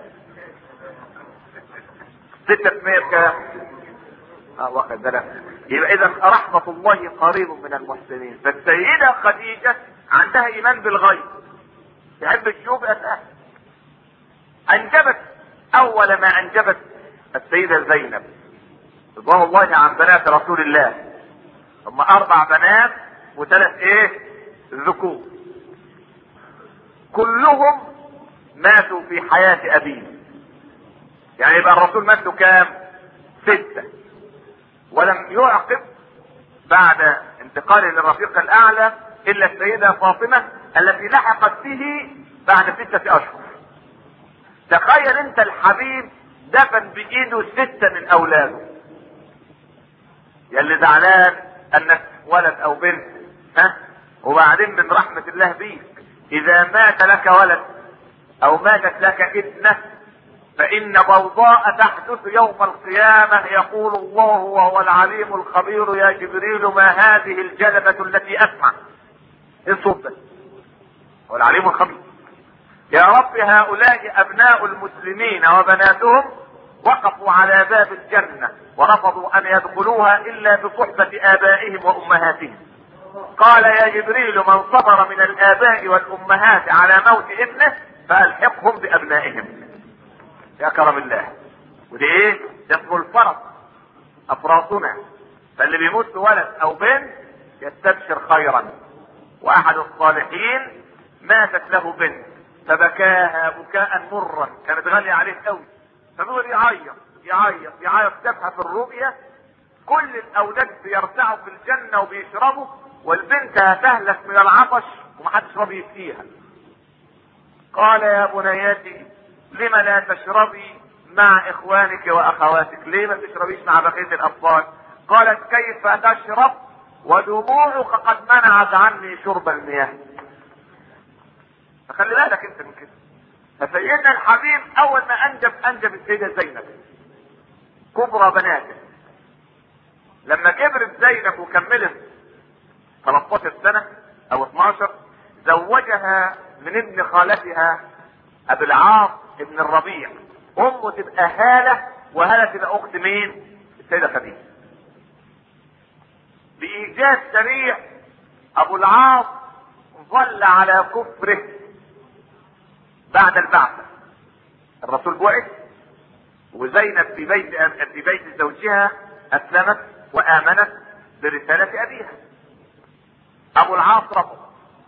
Speaker 1: ستة مئة بكام اه واخد بالك يبقى اذا رحمة الله قريب من المحسنين فالسيدة خديجة عندها ايمان بالغيب تحب تشوف اسأل انجبت اول ما انجبت السيدة زينب رضوان الله عن بنات رسول الله هم اربع بنات وثلاث ايه ذكور كلهم ماتوا في حياة ابيه يعني يبقى الرسول مات له كام ستة ولم يعقب بعد انتقاله للرفيق الاعلى الا السيدة فاطمة التي لحقت به بعد ستة اشهر تخيل انت الحبيب دفن بايده ستة من اولاده يلي زعلان انك ولد او بنت ها وبعدين من رحمة الله بيك اذا مات لك ولد او ماتت لك ابنة فإن ضوضاء تحدث يوم القيامة يقول الله وهو العليم الخبير يا جبريل ما هذه الجلبة التي أسمع إيه الصوت ده؟ هو العليم الخبير يا رب هؤلاء أبناء المسلمين وبناتهم وقفوا على باب الجنة ورفضوا أن يدخلوها إلا بصحبة آبائهم وأمهاتهم قال يا جبريل من صبر من الآباء والأمهات على موت ابنه فألحقهم بأبنائهم يا كرم الله ودي ايه ده اسمه الفرط افراطنا فاللي بيموت ولد او بنت يستبشر خيرا واحد الصالحين ماتت له بنت فبكاها بكاء مرا كانت غالية عليه قوي فبيقول يعيط يعيط يعيط شافها في الرؤية كل الاولاد بيرتعوا في الجنة وبيشربوا والبنت هتهلك من العطش ومحدش راضي يسقيها قال يا بنياتي لم لا تشربي مع اخوانك واخواتك ليه ما تشربيش مع بقية الاطفال قالت كيف تشرب ودموعك قد منعت عني شرب المياه فخلي بالك انت من كده فسيدنا الحبيب اول ما انجب انجب السيدة زينب كبرى بناته لما كبرت زينب وكملت 13 سنة او 12 زوجها من ابن خالتها ابو العاص ابن الربيع امه تبقى هالة وهالة تبقى اخت مين السيدة خديجة بايجاز سريع ابو العاص ظل على كفره بعد البعثة الرسول بعث وزينب في بيت في بيت زوجها اسلمت وامنت برسالة ابيها ابو العاص رفض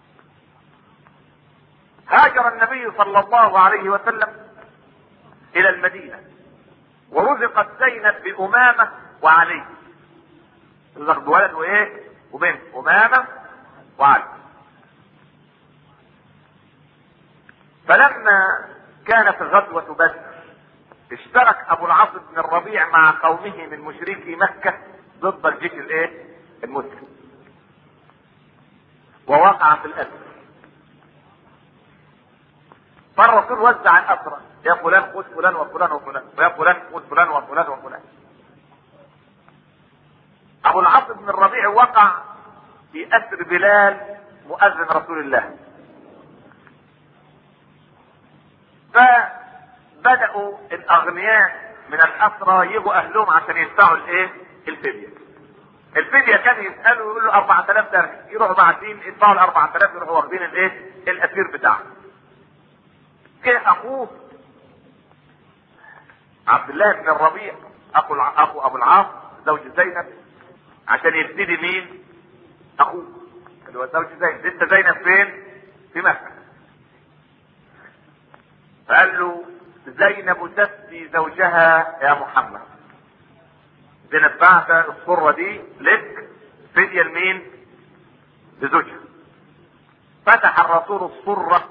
Speaker 1: هاجر النبي صلى الله عليه وسلم الى المدينة ورزقت زينب بامامة وعلي رزق بولد وايه وبنت امامة وعلي فلما كانت غزوة بدر اشترك ابو العاص بن الربيع مع قومه من مشركي مكة ضد الجيش الايه المسلم ووقع في الاسر فالرسول وزع الاسرى يا فلان خذ فلان وفلان وفلان ويا فلان خذ فلان وفلان وفلان ابو العاص بن الربيع وقع في اسر بلال مؤذن رسول الله فبدأوا الاغنياء من الاسرى يجوا اهلهم عشان يدفعوا الايه الفدية الفدية كان يسألوا يقول له 4000 درهم يروحوا بعدين يدفعوا ال 4000 يروحوا واخدين الايه الاسير بتاعهم جه اخوه عبد الله بن الربيع اخو اخو ابو العاص زوج زينب عشان يبتدي مين اخوه اللي هو زوج زينب لسه زينب فين في مكه فقال له زينب تسقي زوجها يا محمد زينب بعت الصرة دي لك فدية لمين لزوجها فتح الرسول الصرة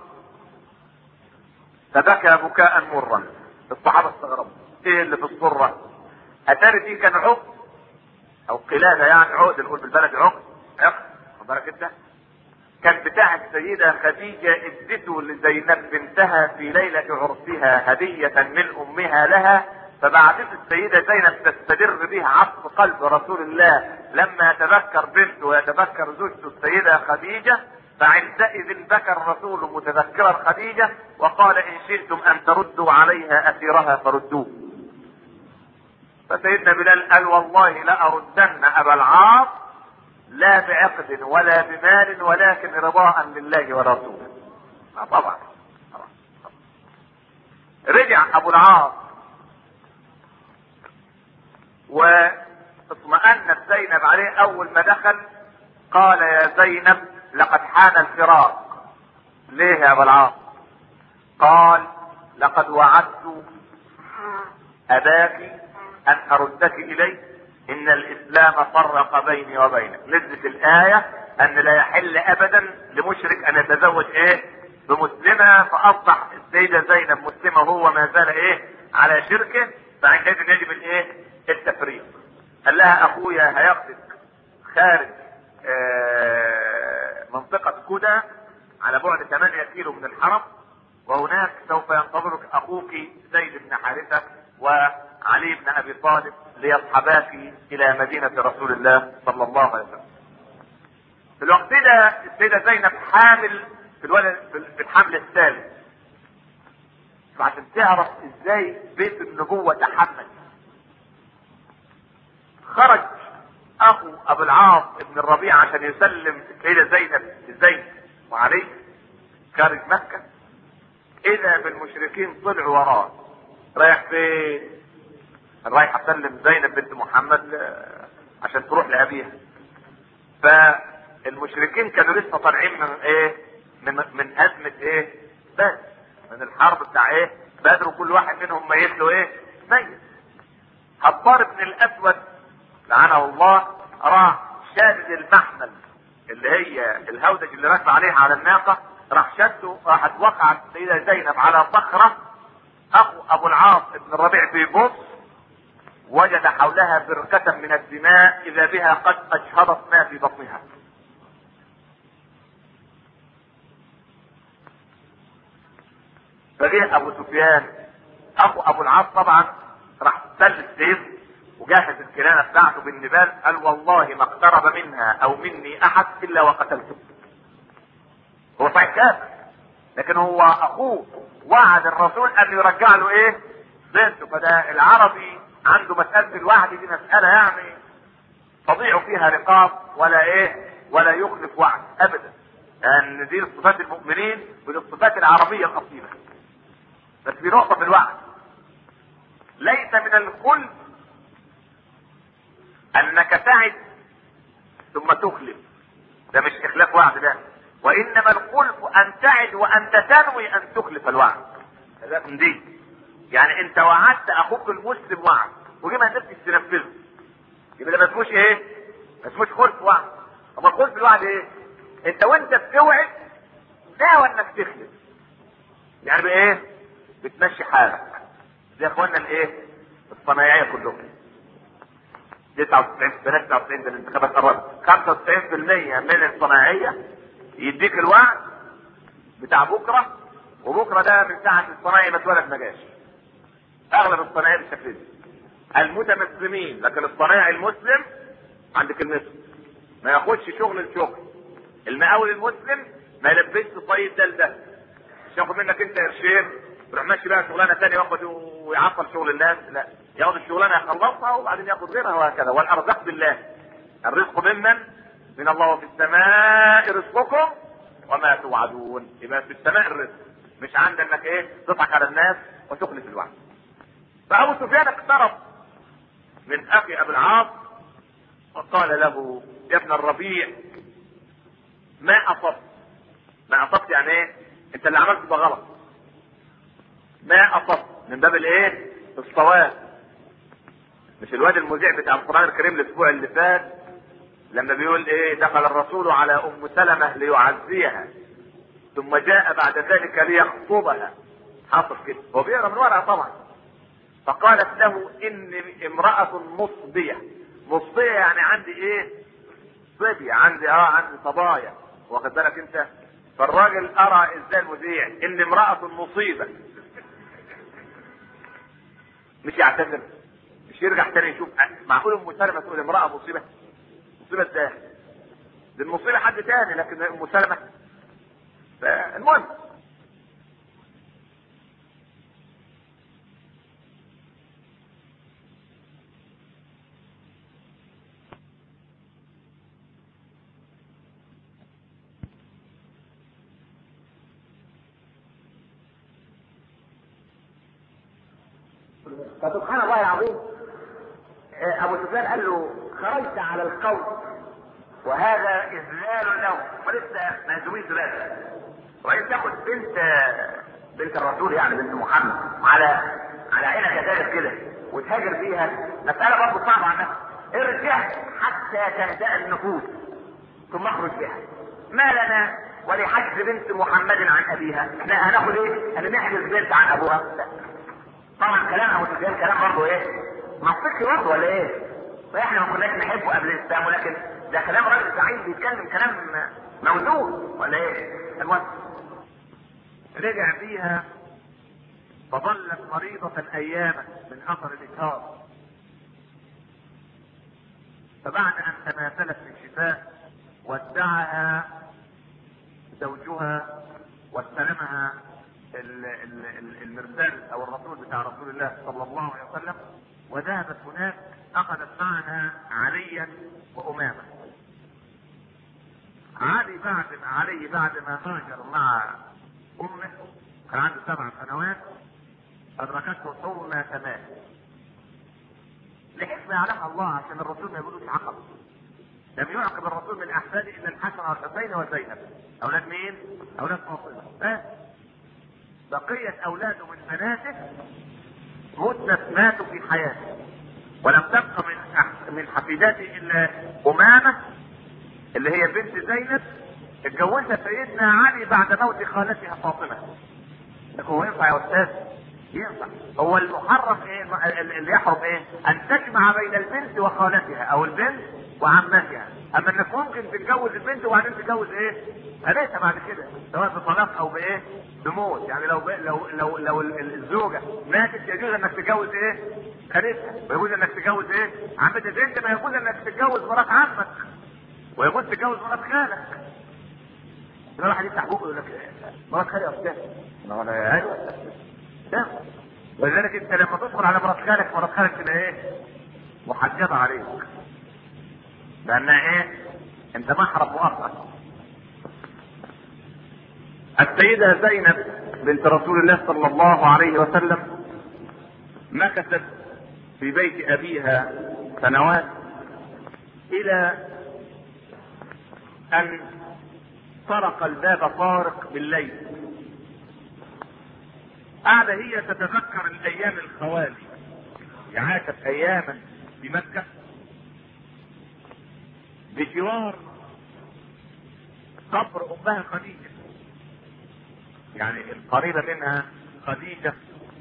Speaker 1: فبكى بكاء مرا الصحابة استغربوا ايه اللي في الصرة اتاري دي كان عقد او قلادة يعني عقد نقول بالبلد عقد عقد بالك انت كان بتاع السيدة خديجة ادته لزينب بنتها في ليلة عرسها هدية من امها لها فبعثت السيدة زينب تستدر بها عطف قلب رسول الله لما يتذكر بنته ويتذكر زوجته السيدة خديجة فعندئذ بكى الرسول متذكرا خديجة وقال إن شئتم أن تردوا عليها أسيرها فردوه فسيدنا بلال قال والله لأردن أبا العاص لا بعقد ولا بمال ولكن رضاء لله ورسوله آه طبعا رجع أبو العاص واطمأنت زينب عليه أول ما دخل قال يا زينب لقد حان الفراق ليه يا ابا العاص قال لقد وعدت اباك ان اردك الي ان الاسلام فرق بيني وبينك نزلت الايه ان لا يحل ابدا لمشرك ان يتزوج ايه بمسلمه فاصبح السيده زينب مسلمه وهو ما زال ايه على شركه فعندئذ يجب الايه التفريق قال لها اخويا هياخدك خارج آه منطقة كودا على بعد 8 كيلو من الحرم وهناك سوف ينتظرك اخوك زيد بن حارثة وعلي بن ابي طالب ليصحباك الى مدينة رسول الله صلى الله عليه وسلم. في الوقت ده السيدة زينب حامل في الولد في الحمل الثالث. فعشان تعرف ازاي بيت النبوة تحمل. خرج اخو ابو العاص ابن الربيع عشان يسلم السيده زينب زيد وعلي خارج مكه اذا بالمشركين طلعوا وراه رايح فين؟ رايح اسلم زينب بنت محمد عشان تروح لابيها فالمشركين كانوا لسه طالعين من ايه؟ من من ازمه ايه؟ بدر من الحرب بتاع ايه؟ بدر وكل واحد منهم ميت له ايه؟ ميت حبار بن الاسود لعنه الله راح شادد المحمل اللي هي الهودج اللي راكب عليها على الناقة راح شده راحت وقعت السيدة زينب على صخرة اخو ابو العاص بن الربيع بيبص وجد حولها بركة من الدماء اذا بها قد اجهضت ما في بطنها فجه ابو سفيان اخو ابو العاص طبعا راح سل السيف وجهز الكنانة بتاعته بالنبال قال والله ما اقترب منها او مني احد الا وقتلته هو صحيح كافر لكن هو اخوه وعد الرسول ان يرجع له ايه بنته فده العربي عنده مسألة الوعد دي مسألة يعني تضيع فيها رقاب ولا ايه ولا يخلف وعد ابدا لان دي صفات المؤمنين ودي الصفات العربية الاصيلة بس في نقطة في الوعد ليس من الخلف انك تعد ثم تخلف ده مش اخلاف وعد ده وانما الخلف ان تعد وانت تنوي ان تخلف الوعد ده من دي يعني انت وعدت اخوك المسلم وعد وجي ما قدرتش تنفذه يبقى ده ما اسموش ايه؟ ما اسموش خلف وعد اما خلف الوعد ايه؟ انت وانت بتوعد ناوي انك تخلف يعني بايه؟ بتمشي حالك زي اخواننا الايه؟ الصنايعيه كلهم 99 بلاش 99 ده الانتخابات قربت 95% من الصناعيه يديك الوعد بتاع بكره وبكره ده من ساعه الصنايعي ما اتولد ما جاش اغلب الصنايعيه بالشكل ده المتمسلمين لكن الصنايعي المسلم عندك المثل ما ياخدش شغل الشغل المقاول المسلم ما يلبسش طيب ده لده مش ياخد منك انت قرشين يروح ماشي بقى شغلانه ثانيه وياخد ويعطل شغل الناس لا ياخد الشغلانه يخلصها وبعدين ياخد غيرها وهكذا والارزاق بالله الرزق ممن من الله وفي السماء رزقكم وما توعدون يبقى في السماء الرزق مش عند انك ايه تضحك على الناس وتخلف الوعد فابو سفيان اقترب من اخي ابي العاص وقال له يا ابن الربيع ما اصبت ما اصبت يعني ايه انت اللي عملته ده غلط ما اصبت من باب الايه الصواب مش الواد المذيع بتاع القران الكريم الاسبوع اللي فات لما بيقول ايه دخل الرسول على ام سلمة ليعزيها ثم جاء بعد ذلك ليخطبها حاطط كده هو بيقرا من ورقه طبعا فقالت له اني امرأة مصبية مصبية يعني عندي ايه صبية عندي اه عندي صبايا واخد بالك انت فالراجل ارى ازاي المذيع ان امرأة مصيبة مش يعتذر مش يرجع تاني يشوف معقول ام سلمة تقول امرأة مصيبة مصيبة ازاي دي المصيبة حد تاني لكن ام سلمة المهم
Speaker 2: فسبحان الله العظيم ابو سفيان قال له خرجت على القوم وهذا اذلال له ولسه مهزومين ثلاثه وان تاخد بنت بنت الرسول يعني بنت محمد على على عينك كذلك كده وتهاجر فيها مساله برضه صعبه عنها ارجع حتى تهدأ النفوس ثم اخرج بها ما لنا ولحجز بنت محمد عن ابيها احنا هناخد ايه؟ هنحجز بنت عن ابوها لا. طبعا كلام ابو سفيان كلام برضه ايه؟ منطقي برضه ولا ايه؟ فاحنا ما كناش نحبه قبل الاسلام ولكن ده كلام راجل سعيد بيتكلم كلام موزون ولا ايه؟ المهم
Speaker 1: رجع فيها فظلت مريضة اياما من اثر الاجهاض فبعد ان تماثلت للشفاء ودعها زوجها واستلمها المرسال او الرسول بتاع رسول الله صلى الله عليه وسلم وذهبت هناك اخذت معها عليا وامامه علي بعد علي بعد ما هاجر مع امه كان عنده سبع سنوات ادركته حرمه تمام لحكمه يعلمها الله عشان الرسول ما يقولوش عقب لم يعقب الرسول من احفاده الا الحسن والحسين وزينب اولاد مين؟ اولاد فاطمه بس بقية أولاده من بناته مدة ماتوا في حياته ولم تبقى من من حفيداته إلا أمامة اللي هي بنت زينب اتجوزها سيدنا علي بعد موت خالتها فاطمة لكن هو ينفع يا أستاذ؟ ينفع هو المحرم ايه اللي يحرم ايه؟ أن تجمع بين البنت وخالتها أو البنت وعمتها اما انك ممكن تتجوز البنت وبعدين تتجوز ايه؟ ابيتها بعد كده سواء بطلاق او بايه؟ بموت يعني لو لو لو لو الزوجه ماتت يجوز انك تتجوز ايه؟ خالتها ويجوز انك تتجوز ايه؟ عمتها انت ما يجوز انك تتجوز مرات عمك ويجوز تتجوز مرات خالك يبقى واحد يفتح بوقه يقول لك مرات خالي يا استاذ ما هو انا ايوه ولذلك انت لما تدخل على مرات خالك مرات خالك تبقى ايه؟ محجبه عليك لانها ايه انت محرم مؤقت السيدة زينب بنت رسول الله صلى الله عليه وسلم مكثت في بيت ابيها سنوات الى ان طرق الباب طارق بالليل قاعدة هي تتذكر الايام الخوالي عاشت اياما بمكة بجوار قبر امها خديجة يعني القريبة منها خديجة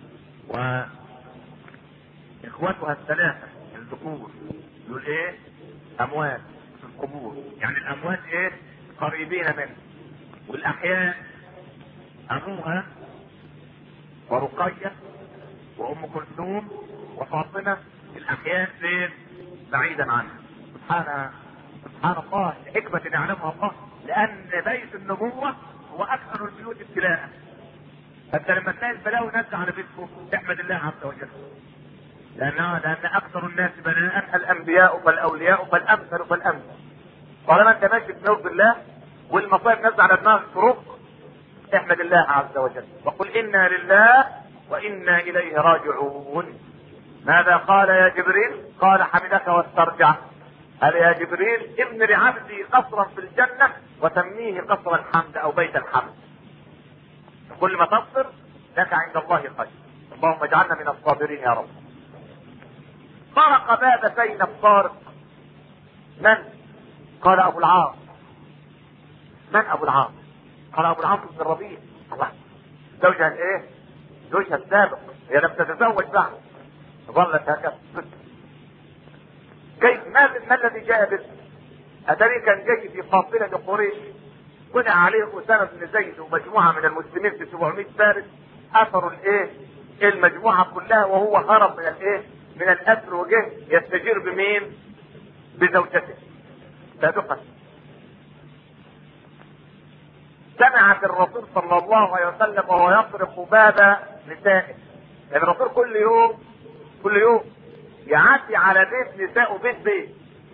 Speaker 1: واخواتها الثلاثة الذكور دول ايه اموات في القبور يعني الاموات ايه قريبين منه والاحياء ابوها ورقية وام كلثوم وفاطمة الاحياء فين بعيدا عنها سبحان سبحان الله حكمة يعلمها الله لأن بيت النبوة هو أكثر البيوت ابتلاء فأنت لما تلاقي البلاوي نازلة على بيتكم تحمد الله عز وجل لأن لأن أكثر الناس بلاء الأنبياء فالأولياء فالأمثل فالأمثل طالما أنت ماشي بنور الله والمصائب نازلة على دماغك طرق احمد الله عز وجل وقل إنا لله وإنا إليه راجعون ماذا قال يا جبريل؟ قال حمدك واسترجع قال يا جبريل ابن لعبدي قصرا في الجنة وسميه قصر الحمد أو بيت الحمد كل ما تصبر لك عند الله خير اللهم اجعلنا من الصابرين يا رب طرق باب زينب طارق من
Speaker 3: قال ابو العاص من ابو العاص قال ابو العاص بن الربيع الله زوجها الايه زوجها السابق هي لم تتزوج بعد ظلت هكذا كيف ما ما الذي جاء به اتاري كان جاي في قافله لقريش بنى عليه اسامه بن زيد ومجموعه من المسلمين في 700 فارس اثروا الايه المجموعه كلها وهو هرب من الايه من الاسر وجه يستجير بمين بزوجته سابقا سمعت الرسول صلى الله عليه وسلم وهو يطرق باب نسائه يعني الرسول كل يوم كل يوم يعدي على بيت نساء بيت بيت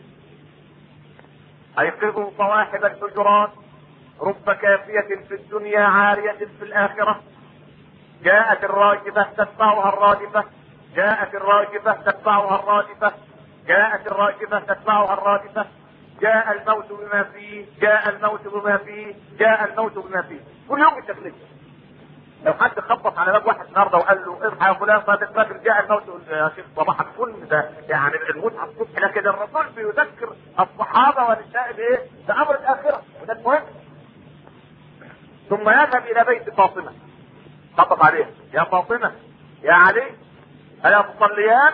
Speaker 3: ايقظوا صواحب الحجرات رب كافية في الدنيا عارية في الآخرة جاءت الراجفة تتبعها الرادفة جاءت الراجفة تتبعها الرادفة جاءت الراجفة تتبعها الرادفة جاء الموت بما فيه جاء الموت بما فيه جاء الموت بما فيه كل يوم التكليف لو حد خبط على باب واحد النهارده وقال له اصحى يا فلان صادق بدر جاء الموت يا شيخ صباح الفل ده يعني الموت على الصبح لكن الرسول بيذكر الصحابه ونساء بايه؟ بامر الاخره وده المهم ثم يذهب الى بيت فاطمه خبط عليه يا فاطمه يا علي الا تصليان؟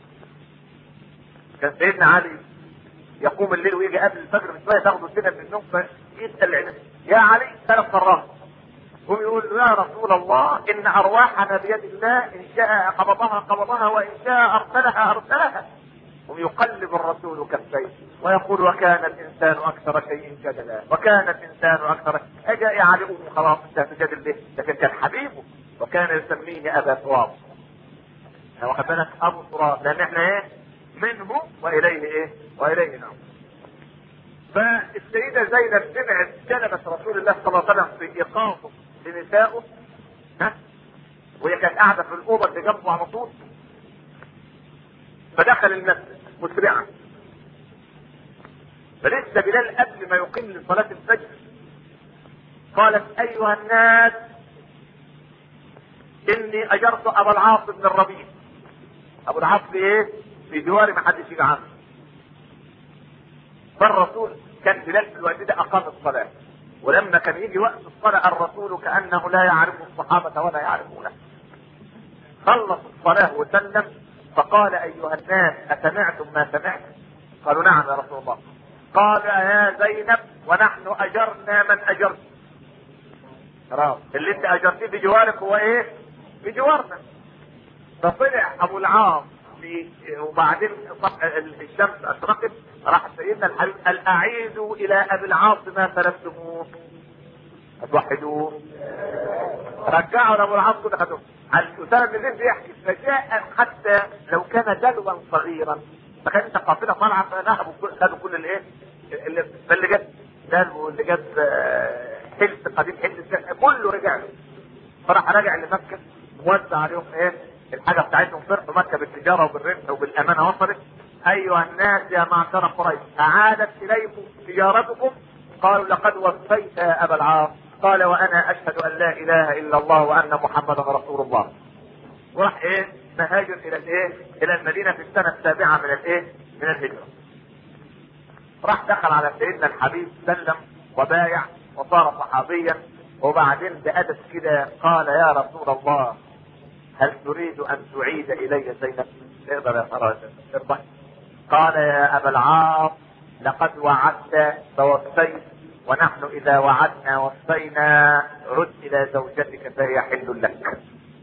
Speaker 3: كان سيدنا علي يقوم الليل ويجي قبل الفجر بشويه تاخده سنه من النوم فيسال يا علي ثلاث مرات هم يقول يا رسول الله ان ارواحنا بيد الله ان شاء قبضها قبضها وان شاء ارسلها ارسلها هم يقلب الرسول كفيه ويقول وكان الانسان اكثر شيء جدلا وكان الانسان اكثر اجا علي ام خلاص انت تجادل به لكن كان حبيبه وكان يسميه ابا تراب واخد بالك ابو تراب لان احنا ايه منه واليه ايه واليه نعم فالسيدة زينب سمعت كلمة رسول الله صلى الله عليه وسلم في إيقافه لنسائه ها وهي كانت قاعدة في الأوضة اللي جنبه على طول فدخل المسجد مسرعا فلسه بلال قبل ما يقيم لصلاة الفجر قالت أيها الناس إني أجرت أبا العاص بن الربيع أبو العاص في إيه؟ في جواري ما حدش يجي عنه فالرسول كان بلال في الوقت ده اقام الصلاه ولما كان يجي وقت الصلاه الرسول كانه لا يعرف الصحابه ولا يعرفونه خلص الصلاه وسلم فقال ايها الناس اسمعتم ما سمعت قالوا نعم يا رسول الله قال يا زينب ونحن اجرنا من اجرت اللي انت اجرتيه بجوارك هو ايه بجوارنا فطلع ابو العاص وبعدين الشمس اشرقت راح سيدنا الحبيب قال اعيدوا الى ابي العاص ما سلبتموه هتوحدوه رجعوا لابو العاص كده خدوه اسامه بن زيد بيحكي فجاء حتى لو كان دلوا صغيرا فكانت قافله طالعه فذهبوا خدوا كل الايه اللي اللي جاب دلو اللي جاب حلس قديم حلس كله رجع له فراح راجع لمكه موزع عليهم ايه الحاجه بتاعتهم فرق مكه بالتجاره وبالربح وبالامانه وصلت ايها الناس يا معشر قريش اعادت اليكم تجارتكم قالوا لقد وفيت يا ابا العاص قال وانا اشهد ان لا اله الا الله وان محمدا رسول الله وراح ايه مهاجر الى الايه الى المدينه في السنه السابعه من الايه من الهجره راح دخل على سيدنا الحبيب سلم وبايع وصار صحابيا وبعدين بأدب كده قال يا رسول الله هل تريد ان تعيد الي زينب تقدر يا ترى ارضى قال يا ابا العاص لقد وعدت فوفيت ونحن اذا وعدنا وفينا عد الى زوجتك فهي حل لك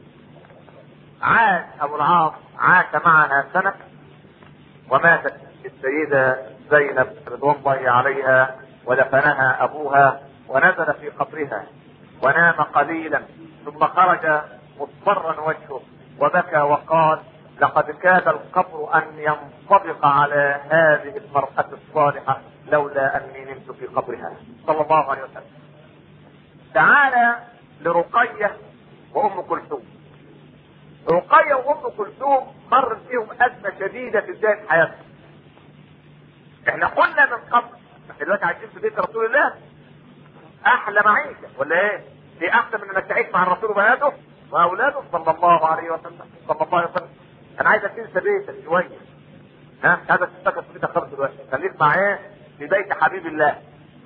Speaker 3: عاد ابو العاص عاش معنا سنه وماتت السيده زينب رضوان الله عليها ودفنها ابوها ونزل في قبرها ونام قليلا ثم خرج مصفرا وجهه وبكى وقال لقد كاد القبر ان ينطبق على هذه المرأة الصالحة لولا اني نمت في قبرها صلى الله عليه وسلم تعالى لرقية وام كلثوم رقية وام كلثوم مرت فيهم ازمة شديدة في بداية حياتهم احنا قلنا من قبل احنا دلوقتي عايشين في بيت رسول الله احلى معيشة ولا ايه؟ دي احسن من انك تعيش مع الرسول وبناته واولاده صلى الله عليه وسلم صلى الله عليه وسلم انا عايزك تنسى بيتك شويه ها هذا تفتكر في بيتك خالص دلوقتي خليك مع ايه في بيت حبيب الله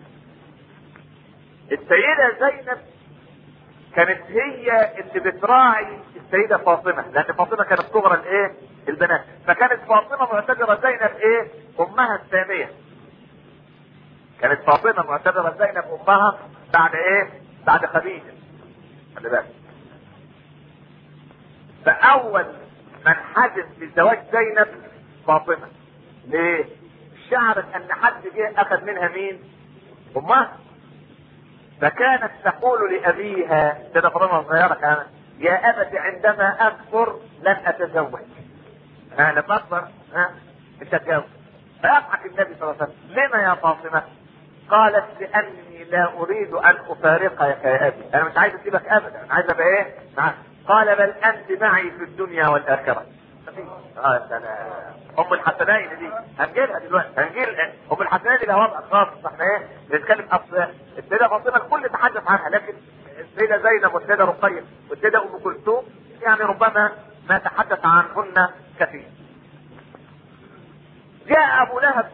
Speaker 3: السيدة زينب كانت هي اللي بتراعي السيدة فاطمة لأن فاطمة كانت صغرى الإيه؟ البنات فكانت فاطمة معتبرة زينب إيه؟ أمها الثانية كانت فاطمة معتبرة زينب أمها بعد إيه؟ بعد خديجة خلي بالك فأول من حدث بزواج زينب فاطمة ليه؟ شعرت أن حد جه أخذ منها مين؟ أمها فكانت تقول لأبيها كده فاطمة صغيرة كانت يا أبت عندما أكبر لن أتزوج ها لما أكبر ها مش هتجوز فيضحك النبي صلى الله عليه وسلم لما يا فاطمة؟ قالت لأني لا أريد أن أفارقك يا أبي أنا مش عايز أسيبك أبدا أنا عايز أبقى إيه؟ معاك قال بل أنت معي في الدنيا والآخرة اه سلام ام الحسنين دي هنجيلها دلوقتي هنجيل ام الحسنين دي لها وضع خاص احنا ايه بنتكلم اصل السيده فاطمه الكل تحدث عنها لكن السيده زينب والسيده رقيه والسيده ام كلثوم يعني ربما ما تحدث عنهن كثير جاء ابو لهب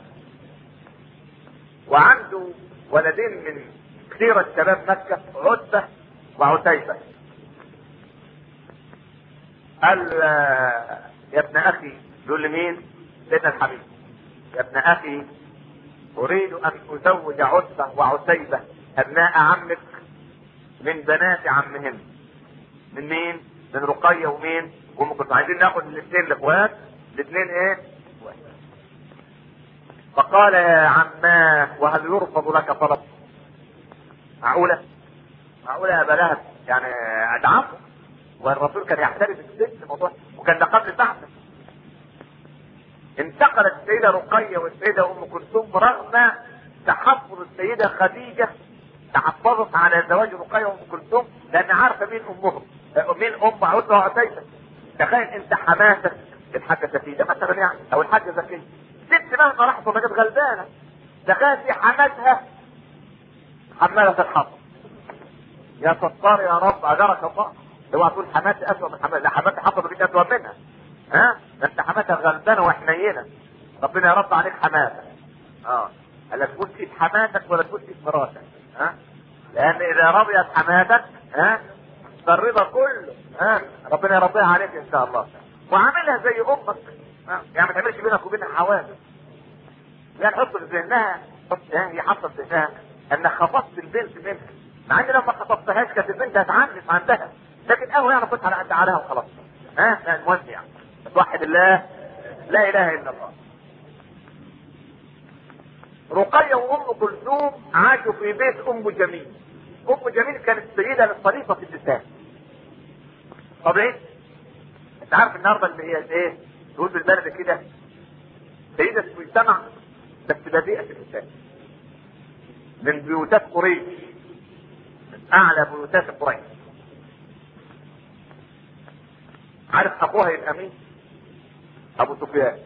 Speaker 3: وعنده ولدين من كثيرة شباب مكة عتبة وعتيبة قال يا ابن اخي يقول لمين؟ سيدنا الحبيب يا ابن اخي اريد ان ازوج عتبة وعتيبة ابناء عمك من بنات عمهن من مين؟ من رقية ومين؟ وام كلثوم عايزين ناخد الاثنين الاخوات الاثنين ايه؟ فقال يا عماه وهل يرفض لك طلب؟ معقولة؟ معقولة يا ابا لهب يعني ادعمه والرسول كان يحترم السن الموضوع وكان ده قبل بعثه انتقلت السيدة رقية والسيدة أم كلثوم رغم تحفظ السيدة خديجة تحفظت على زواج رقية وأم كلثوم لأن عارفة مين أمهم مين أم عتبة وعتيبة تخيل أنت حماتك الحاجة سفيدة مثلا يعني أو الحاجة زكية ست مهما راحت وما كانت غلبانة تخيل في حماتها حمالة الحطب يا ستار يا رب أجرك الله اوعى تقول حماتي اسوء من حماتي لا حماتي حفظ بيك اسوء منها ها ده انت حماتها غلبانه وحنينه ربنا يرد عليك حماتك اه لا تبوس ايد حماتك ولا تبوس ايد مراتك ها لان اذا رضيت حماتك ها فالرضا كله ها ربنا يرضيها عليك ان شاء الله وعاملها زي امك ها؟ يعني ما تعملش بينك وبينها حوادث يعني حط في ذهنها حط هي حاطه في ذهنها انك خطفت البنت منها مع ان لو ما خطفتهاش كانت البنت هتعنف عندها لكن اهو يعني كنت على قد عليها وخلاص ها لا المهم يعني توحد الله لا اله الا الله رقية وام كلثوم عاشوا في بيت ام جميل ام جميل كانت سيدة للطريقة في النساء طبيعي انت عارف النهارده اللي هي ايه تقول بالبلد كده سيدة المجتمع بس بذيئة النساء من بيوتات قريش من اعلى بيوتات قريش عارف اخوها يبقى مين؟ ابو سفيان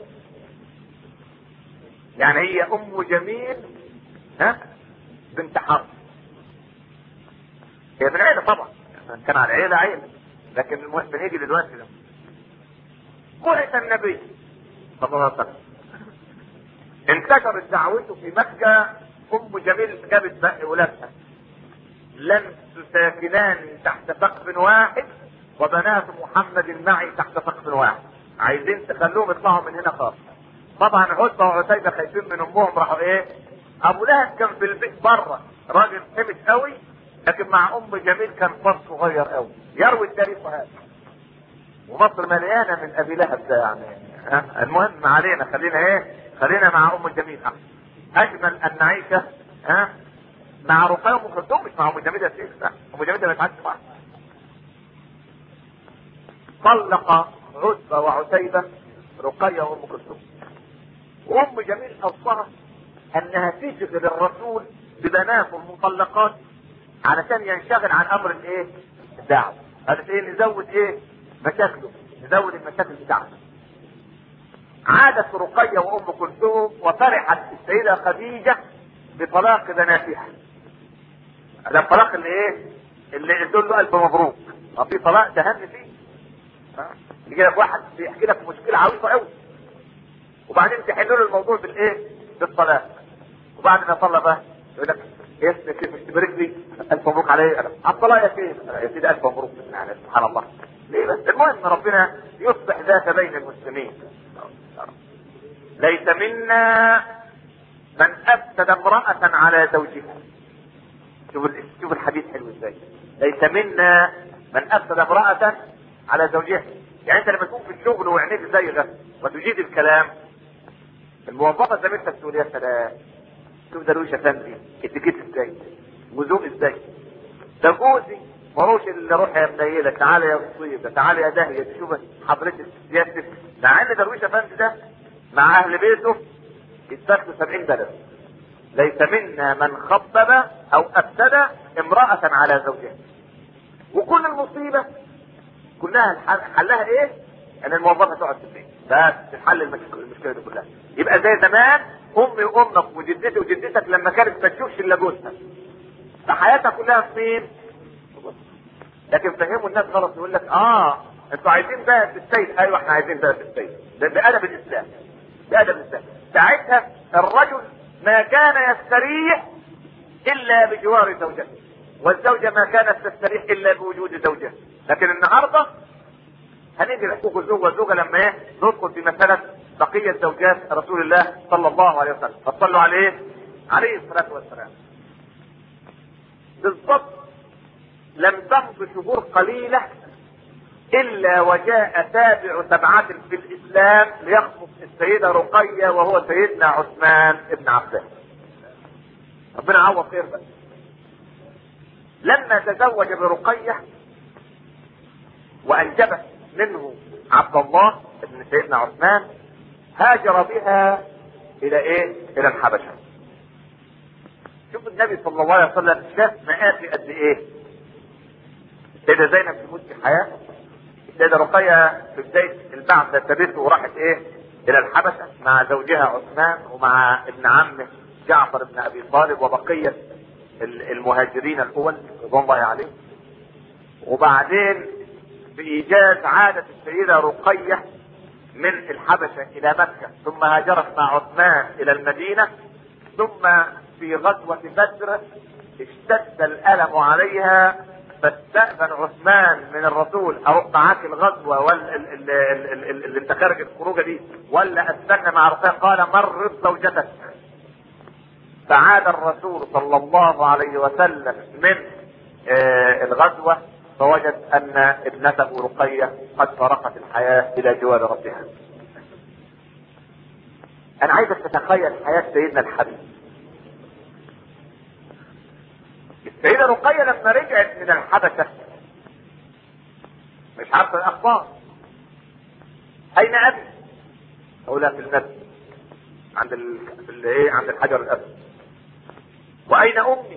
Speaker 3: يعني هي ام جميل ها بنت حرب هي من عيله طبعا كان على عيله عيله لكن المهم بنيجي دلوقتي ده بعث النبي صلى الله عليه وسلم انتشرت دعوته في مكه ام جميل جابت بقى ولادها لن تساكنان تحت سقف واحد وبنات محمد معي تحت سقف واحد عايزين تخلوهم يطلعوا من هنا خالص طبعا عتبه وعتيبه خايفين من امهم راحوا ايه ابو لهب كان في البيت بره راجل حمش قوي لكن مع ام جميل كان فرد صغير قوي يروي التاريخ هذا ومصر مليانه من ابي لهب ده يعني ها المهم ما علينا خلينا ايه خلينا مع ام جميل احسن اجمل ان نعيش ها مع رقيه ام كلثوم مش مع ام جميل يا سيدي ام جميل ما يتعدش معاها طلق عتبة وعتيبة رقية وأم كلثوم وأم جميل أوصاها أنها تشغل الرسول ببناته المطلقات علشان ينشغل عن أمر الإيه؟ الدعوة قالت إيه نزود إيه؟ مشاكله نزود المشاكل بتاعته عادت رقية وأم كلثوم وفرحت السيدة خديجة بطلاق بناتها ده الطلاق اللي ايه؟ اللي يقول له الف مبروك طب في طلاق تهني فيه يجي لك واحد بيحكي لك مشكله عويصه قوي وبعدين تحل له الموضوع بالايه؟ بالطلاق وبعد ما صلى بقى يقول لك يا اسمك كيف مش تبارك لي الف مبروك علي على الصلاه يا سيدي يا سيدي الف مبروك يعني سبحان الله ليه بس المهم ربنا يصلح ذات بين المسلمين ليس منا من افسد امراه على زوجها شوف شوف الحديث حلو ازاي ليس منا من افسد امراه على زوجها يعني انت لما تكون في الشغل وعينيك زيغه وتجيد الكلام الموظفه زميلتك تقول يا سلام شوف درويش افندي اتيكيت ازاي وذوق ازاي ده جوزي مروش اللي روح يا منيله تعالى يا مصيبه تعالى يا داهيه تشوف حضرتك سيادتك مع ان درويش افندي ده مع اهل بيته يتفكوا سبعين بلد ليس منا من خبب او افسد امرأة على زوجها وكل المصيبة كلها الحل- حلها ايه؟ ان الموظفة تقعد في البيت بس تحل المشكلة, المشكلة دي كلها يبقى زي زمان امي وامك وجدتي وجدتك لما كانت ما تشوفش الا جوزها فحياتها كلها في مين؟ لكن فهموا الناس غلط يقول لك اه انتوا عايزين بقى في السيد ايوه احنا عايزين بقى في السيد ده بادب الاسلام بادب الاسلام ساعتها الرجل ما كان يستريح الا بجوار زوجته والزوجه ما كانت تستريح الا بوجود زوجها لكن النهارده هنيجي لحقوق الزوج والزوجه لما ايه ندخل في مساله بقيه زوجات رسول الله صلى الله عليه وسلم فصلوا عليه عليه الصلاه والسلام بالضبط لم تمض شهور قليله الا وجاء تابع سبعه في الاسلام ليخطب السيده رقيه وهو سيدنا عثمان بن عفان ربنا عوض خير بقى لما تزوج برقيه وانجبت منه عبد الله ابن سيدنا عثمان هاجر بها الى ايه؟ الى الحبشه. شوف النبي صلى الله عليه وسلم شاف مآسي قد ايه؟ السيدة زينب في مدة الحياة السيدة رقية في بداية البعث سابته وراحت ايه؟ إلى الحبشة مع زوجها عثمان ومع ابن عمه جعفر بن أبي طالب وبقية المهاجرين الأول رضوان الله عليهم وبعدين بإيجاز عادة السيدة رقية من الحبشة إلى مكة ثم هاجرت مع عثمان إلى المدينة ثم في غزوة بدر اشتد الألم عليها فاستأذن عثمان من الرسول أروح معاك الغزوة ولا اللي انت خارج الخروجة دي ولا استنى مع رقية قال مرض زوجتك فعاد الرسول صلى الله عليه وسلم من آه الغزوة فوجد ان ابنته رقية قد فرقت الحياة الى جوار ربها انا عايزك تتخيل حياة سيدنا الحبيب السيدة رقية لما رجعت من الحبشة مش عارفة الاخبار اين ابي اقولها في المسجد عند ال... في ال... ايه عند الحجر الاسود واين امي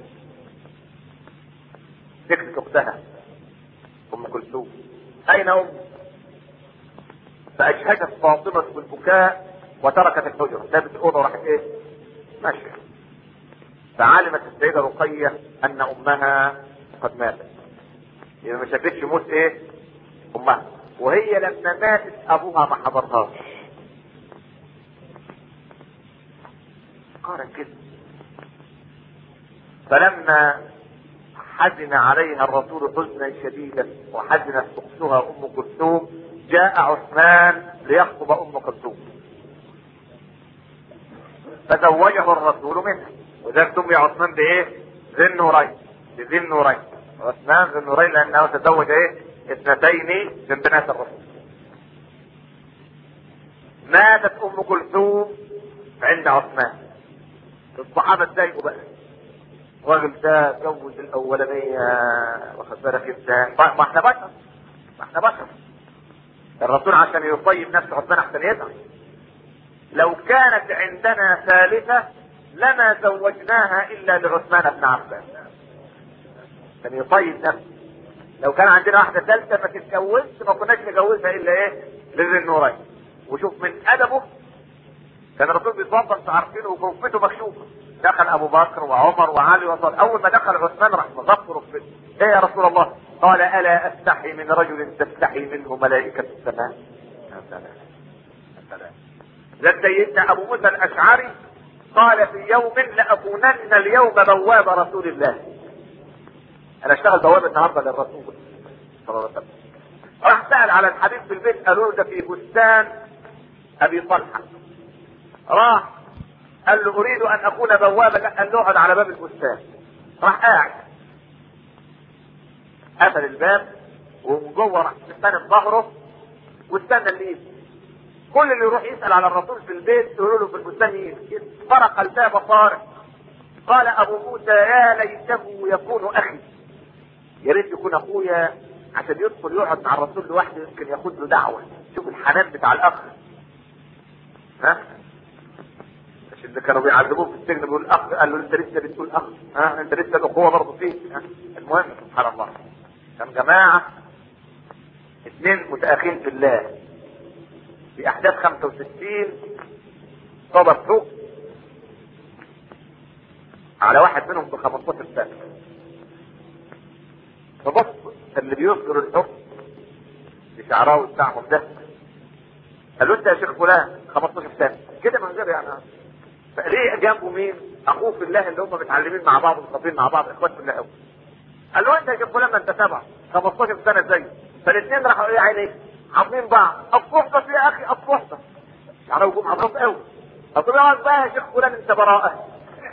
Speaker 3: سكتت اختها ام كلثوم اين امي فاجهدت فاطمه بالبكاء وتركت الحجره سابت الاوضه وراحت ايه ماشيه فعلمت السيده رقيه ان امها قد ماتت يبقى ما شافتش موت ايه امها وهي لما ماتت ابوها ما حضرهاش قال كده فلما حزن عليها الرسول حزنا شديدا وحزنت اختها ام كلثوم جاء عثمان ليخطب ام كلثوم فزوجه الرسول منها وذلك سمي عثمان بايه؟ ذي النورين بذي النورين عثمان ذي النورين لانه تزوج ايه؟ اثنتين من بنات الرسول ماتت ام كلثوم عند عثمان الصحابه اتضايقوا بقى الراجل ده جوز الاولانيه واخد بالك ازاي ما احنا بشر ما احنا بشر الرسول عشان يطيب نفسه عثمان احسن يزعل لو كانت عندنا ثالثه لما زوجناها الا لعثمان بن عفان كان يطيب نفسه لو كان عندنا واحده ثالثه ما تتجوزش ما كناش نجوزها الا ايه لذي النورين وشوف من ادبه كان الرسول بيتوضا عارفينه وكفته مكشوفه دخل ابو بكر وعمر وعلي وصل اول ما دخل عثمان راح مغفر ركبته ايه يا رسول الله قال الا استحي من رجل تستحي منه ملائكه السماء يا سلام يا سلام ده سيدنا ابو موسى الاشعري قال في يوم لاكونن اليوم بواب رسول الله انا اشتغل بواب النهارده للرسول صلى الله عليه وسلم راح سال على الحبيب في البيت قالوا له ده في بستان ابي طلحه راح قال له اريد ان اكون بوابا لا قال له اقعد على باب البستان راح قاعد قفل الباب ومن جوه راح استند ظهره واستنى اللي يجي كل اللي يروح يسال على الرسول في البيت يقولوا له في البستان يجي طرق الباب طارق قال ابو موسى يا ليته يكون اخي يا ريت يكون اخويا عشان يدخل يقعد مع الرسول لوحده يمكن ياخد له دعوه شوف الحنان بتاع الاخ ها مش اللي كانوا بيعذبوه في السجن بيقول اخ قال له انت لسه بتقول اخ ها انت لسه الاخوه برضه فيك ها المهم سبحان الله كان جماعه اثنين متاخين في الله في احداث 65 صدر سوق على واحد منهم ب 15 سنه فبص اللي بيصدر الحكم لشعراوي بتاعهم ده قال له انت يا شيخ فلان 15 سنه كده من غير يعني فليه جنبه مين؟ اخوه في الله اللي هم متعلمين مع بعض ومصابين مع بعض اخوات في الله قوي قال له انت يا شيخ فلان ما انت تبع 15 سنه زي فالاثنين راحوا ايه عيني عاملين بعض اصبحت يا اخي اصبحت يعني يقوم عبرت قوي طب يقعد بقى يا شيخ فلان انت براءه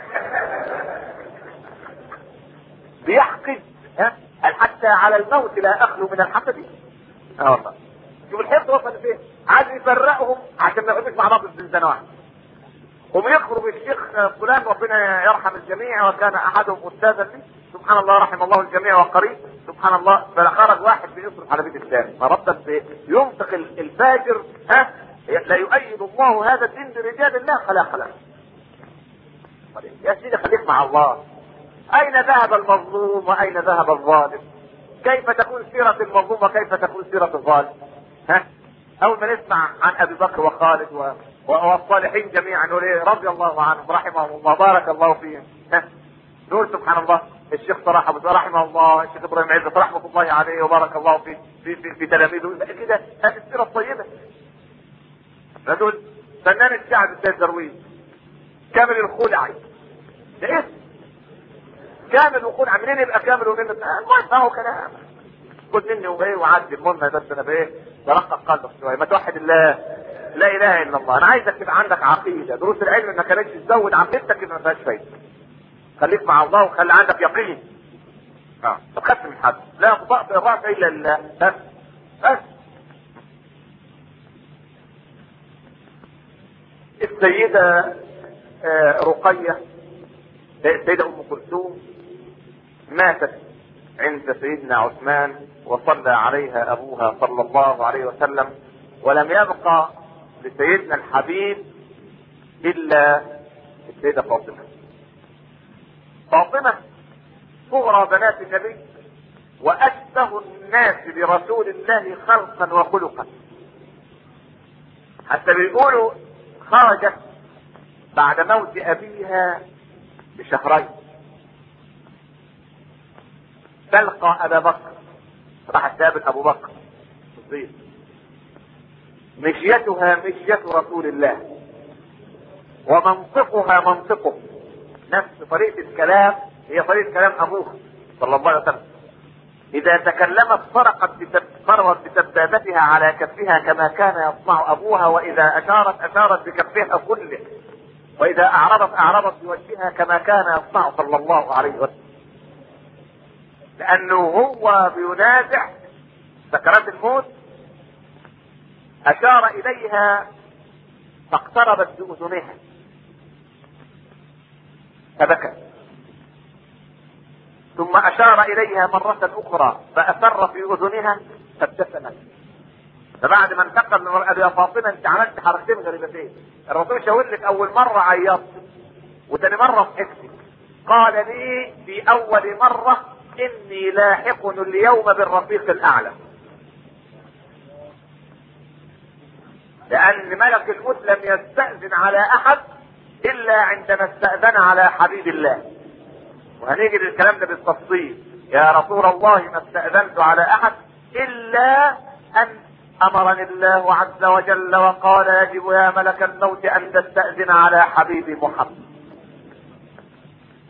Speaker 3: بيحقد ها قال حتى على الموت لا اخلو من الحسد اه والله شوف الحقد وصل فين عايز يفرقهم عشان ما يقعدوش مع بعض في زنزانه واحده وبيخرج الشيخ فلان ربنا يرحم الجميع وكان احدهم استاذا لي سبحان الله رحم الله الجميع وقريب سبحان الله فخرج واحد بيصرف على بيت الثاني فربنا ينطق الفاجر ها لا يؤيد الله هذا الدين برجال الله خلا خلا يا سيدي خليك مع الله اين ذهب المظلوم واين ذهب الظالم كيف تكون سيرة المظلوم وكيف تكون سيرة الظالم ها اول ما نسمع عن ابي بكر وخالد و... والصالحين جميعا نقول ايه رضي الله عنهم رحمهم الله بارك الله فيهم ها نقول سبحان الله الشيخ صلاح ابو رحمه الله الشيخ ابراهيم عزت رحمه الله عليه وبارك الله فيه في في, في تلاميذه كده هذه السيره الطيبه نقول فنان الشعب السيد درويش كامل الخلعي ده اسم كامل وخلع منين يبقى كامل ومنين المهم ما هو كلام خد مني وايه وعدي المهم بس انا بايه برقق قلبك شويه ما توحد الله لا اله الا الله انا عايزك تبقى عندك عقيده دروس العلم ما كانتش تزود عقيدتك ما فيهاش فايده خليك مع الله وخلي عندك يقين اه ما تخافش من حد لا يقطع في الراس الا الله بس بس السيدة آه رقية السيدة أم كلثوم ماتت عند سيدنا عثمان وصلى عليها أبوها صلى الله عليه وسلم ولم يبقى لسيدنا الحبيب إلا السيدة فاطمة فاطمة صغرى بنات النبي وأشبه الناس برسول الله خلقا وخلقا حتى بيقولوا خرجت بعد موت أبيها بشهرين تلقى أبا بكر راح تقابل أبو بكر الصديق مشيتها مشية رسول الله ومنطقها منطقه نفس طريقة الكلام هي طريقة كلام أبوها صلى الله عليه وسلم إذا تكلمت فرقت فرغت بسبابتها على كفها كما كان يصنع أبوها وإذا أشارت أشارت بكفها كله وإذا أعرضت أعرضت بوجهها كما كان يصنع صلى الله عليه وسلم لأنه هو بينازع سكرات الموت أشار إليها فاقتربت بأذنها فبكت ثم أشار إليها مرة أخرى فأسر في أذنها فابتسمت فبعد ما انتقل من أبي فاطمة أنت عملت حركتين غريبتين الرسول شاور لك أول مرة عيطت وتاني مرة ضحكت قال لي في أول مرة إني لاحق اليوم بالرفيق الأعلى لأن ملك الموت لم يستأذن على أحد إلا عندما استأذن على حبيب الله وهنيجي للكلام ده بالتفصيل يا رسول الله ما استأذنت على أحد إلا أن أمرني الله عز وجل وقال يجب يا ملك الموت أن تستأذن على حبيبي محمد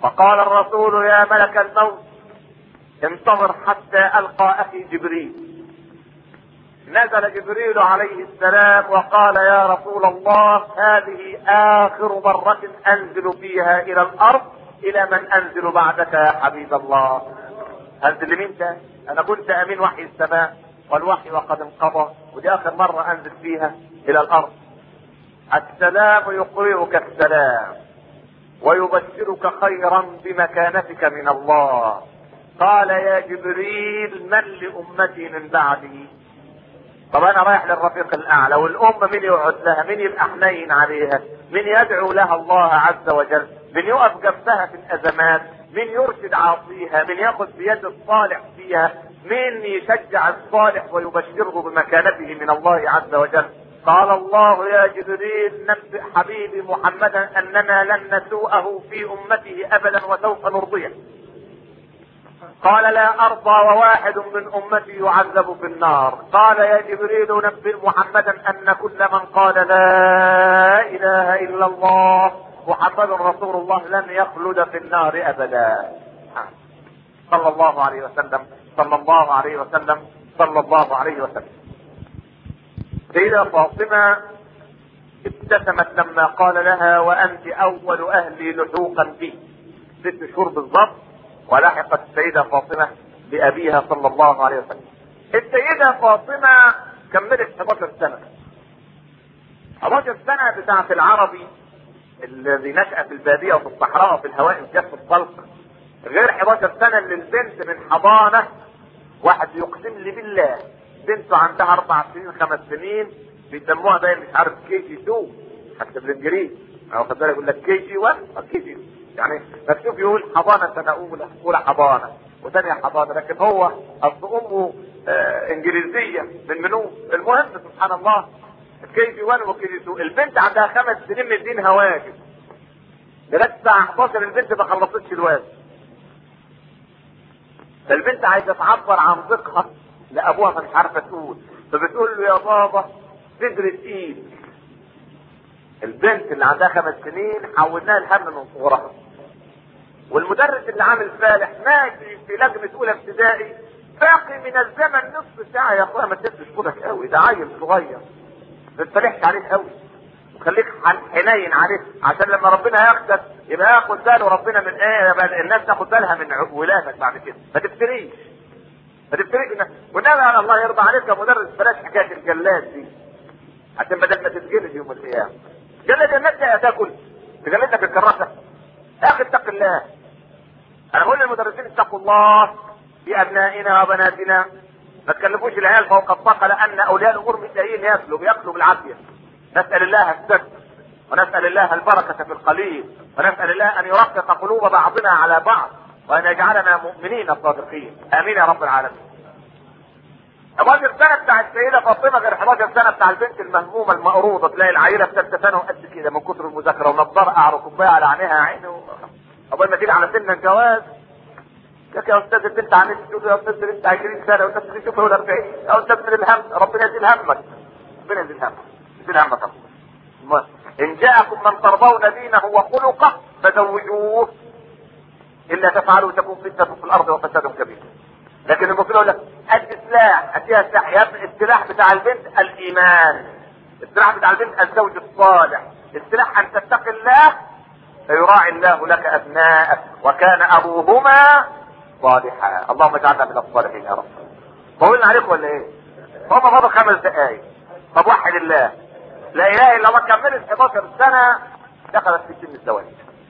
Speaker 3: فقال الرسول يا ملك الموت انتظر حتى القى اخي جبريل نزل جبريل عليه السلام وقال يا رسول الله هذه اخر مرة انزل فيها الى الارض الى من انزل بعدك يا حبيب الله انزل لمين ده انا كنت امين وحي السماء والوحي وقد انقضى ودي اخر مرة انزل فيها الى الارض السلام يقرئك السلام ويبشرك خيرا بمكانتك من الله قال يا جبريل من لامتي من بعدي طب انا رايح للرفيق الاعلى والامه مين يقعد لها مين يبقى حنين عليها مين يدعو لها الله عز وجل مين يقف جنبها في الازمات مين يرشد عاصيها مين ياخذ بيد الصالح فيها مين يشجع الصالح ويبشره بمكانته من الله عز وجل قال الله يا جبريل نبئ حبيبي محمدا اننا لن نسوءه في امته ابدا وسوف نرضيه قال لا ارضى وواحد من امتي يعذب في النار قال يا جبريل نبئ محمدا ان كل من قال لا اله الا الله محمد رسول الله لن يخلد في النار ابدا صلى الله عليه وسلم صلى الله عليه وسلم صلى الله عليه وسلم سيدة فاطمة ابتسمت لما قال لها وانت اول اهلي لحوقا بي ست شهور بالضبط ولحقت السيدة فاطمة بأبيها صلى الله عليه وسلم. السيدة فاطمة كملت 11 سنة. 11 سنة بتاعة العربي الذي نشأ في البادية وفي الصحراء وفي الهواء الجاف الطلق غير 11 سنة اللي البنت من حضانة واحد يقسم لي بالله بنته عندها أربع سنين خمس سنين بيسموها باين مش عارف كي جي 2 حتى بالانجليزي او خد بالك يقول لك كي جي 1 او كي جي يعني مكتوب يقول حضانه سنه اولى اولى حضانه وثانيه حضانه لكن هو اصل امه آه انجليزيه من منو المهم سبحان الله كي جي 1 وكي جي 2 البنت عندها خمس سنين من دينها واجب لغايه الساعه 11 البنت ما خلصتش الواجب فالبنت عايزه تعبر عن ضيقها لابوها فمش عارفه تقول فبتقول له يا بابا صدر تقيل البنت اللي عندها خمس سنين حولناها الهم من صغرها والمدرس اللي عامل فالح ماشي في لجنة أولى ابتدائي باقي من الزمن نصف ساعة يا أخويا ما تسبش خدك قوي ده عيل صغير ما تفلحش عليه قوي وخليك حنين عليه عشان لما ربنا ياخدك يبقى ياخد باله ربنا من ايه يبقى الناس تاخد بالها من ولادك بعد كده ما تفتريش ما تفتريش والنبي على الله يرضى عليك يا مدرس بلاش حكايه الجلاد دي عشان بدل ما تتجلد يوم القيامه جلد الناس يا تاكل تجلدك الكراسه يا اخي اتق الله انا بقول للمدرسين اتقوا الله في ابنائنا وبناتنا ما تكلفوش العيال فوق الطاقه لان اولياء الامور مش لاقيين ياكلوا بياكلوا بالعافيه نسال الله السد ونسال الله البركه في القليل ونسال الله ان يرقق قلوب بعضنا على بعض وان يجعلنا مؤمنين صادقين امين يا رب العالمين 11 سنه بتاع السيده فاطمه غير 11 سنه بتاع البنت المهمومه المقروضه تلاقي العيله في ثالثه ثانوي قد كده من كتر المذاكره ونضاره قعر وكوبايه على عينيها عينه و... اول ما تيجي على سن الجواز لك يا استاذ البنت عن تقول يا استاذ انت 20 سنه وانت تشوف ولا 40 يا استاذ من الهم ربنا يزيل همك ربنا يزيل همك يزيل همك طبعا ان جاءكم من ترضون دينه وخلقه فزوجوه الا تفعلوا تكون فتنه في الارض وفساد كبير لكن المفروض يقول لك السلاح اديها سلاح يا ابني السلاح بتاع البنت الايمان السلاح بتاع البنت الزوج الصالح السلاح ان تتقي الله فيراعي الله لك ابناءك وكان ابوهما صالحا اللهم اجعلنا من الصالحين يا رب طولنا عليكم ولا ايه؟ هم فاضل خمس دقائق طب وحد الله لا اله الا الله كملت 11 سنه دخلت في سن الزواج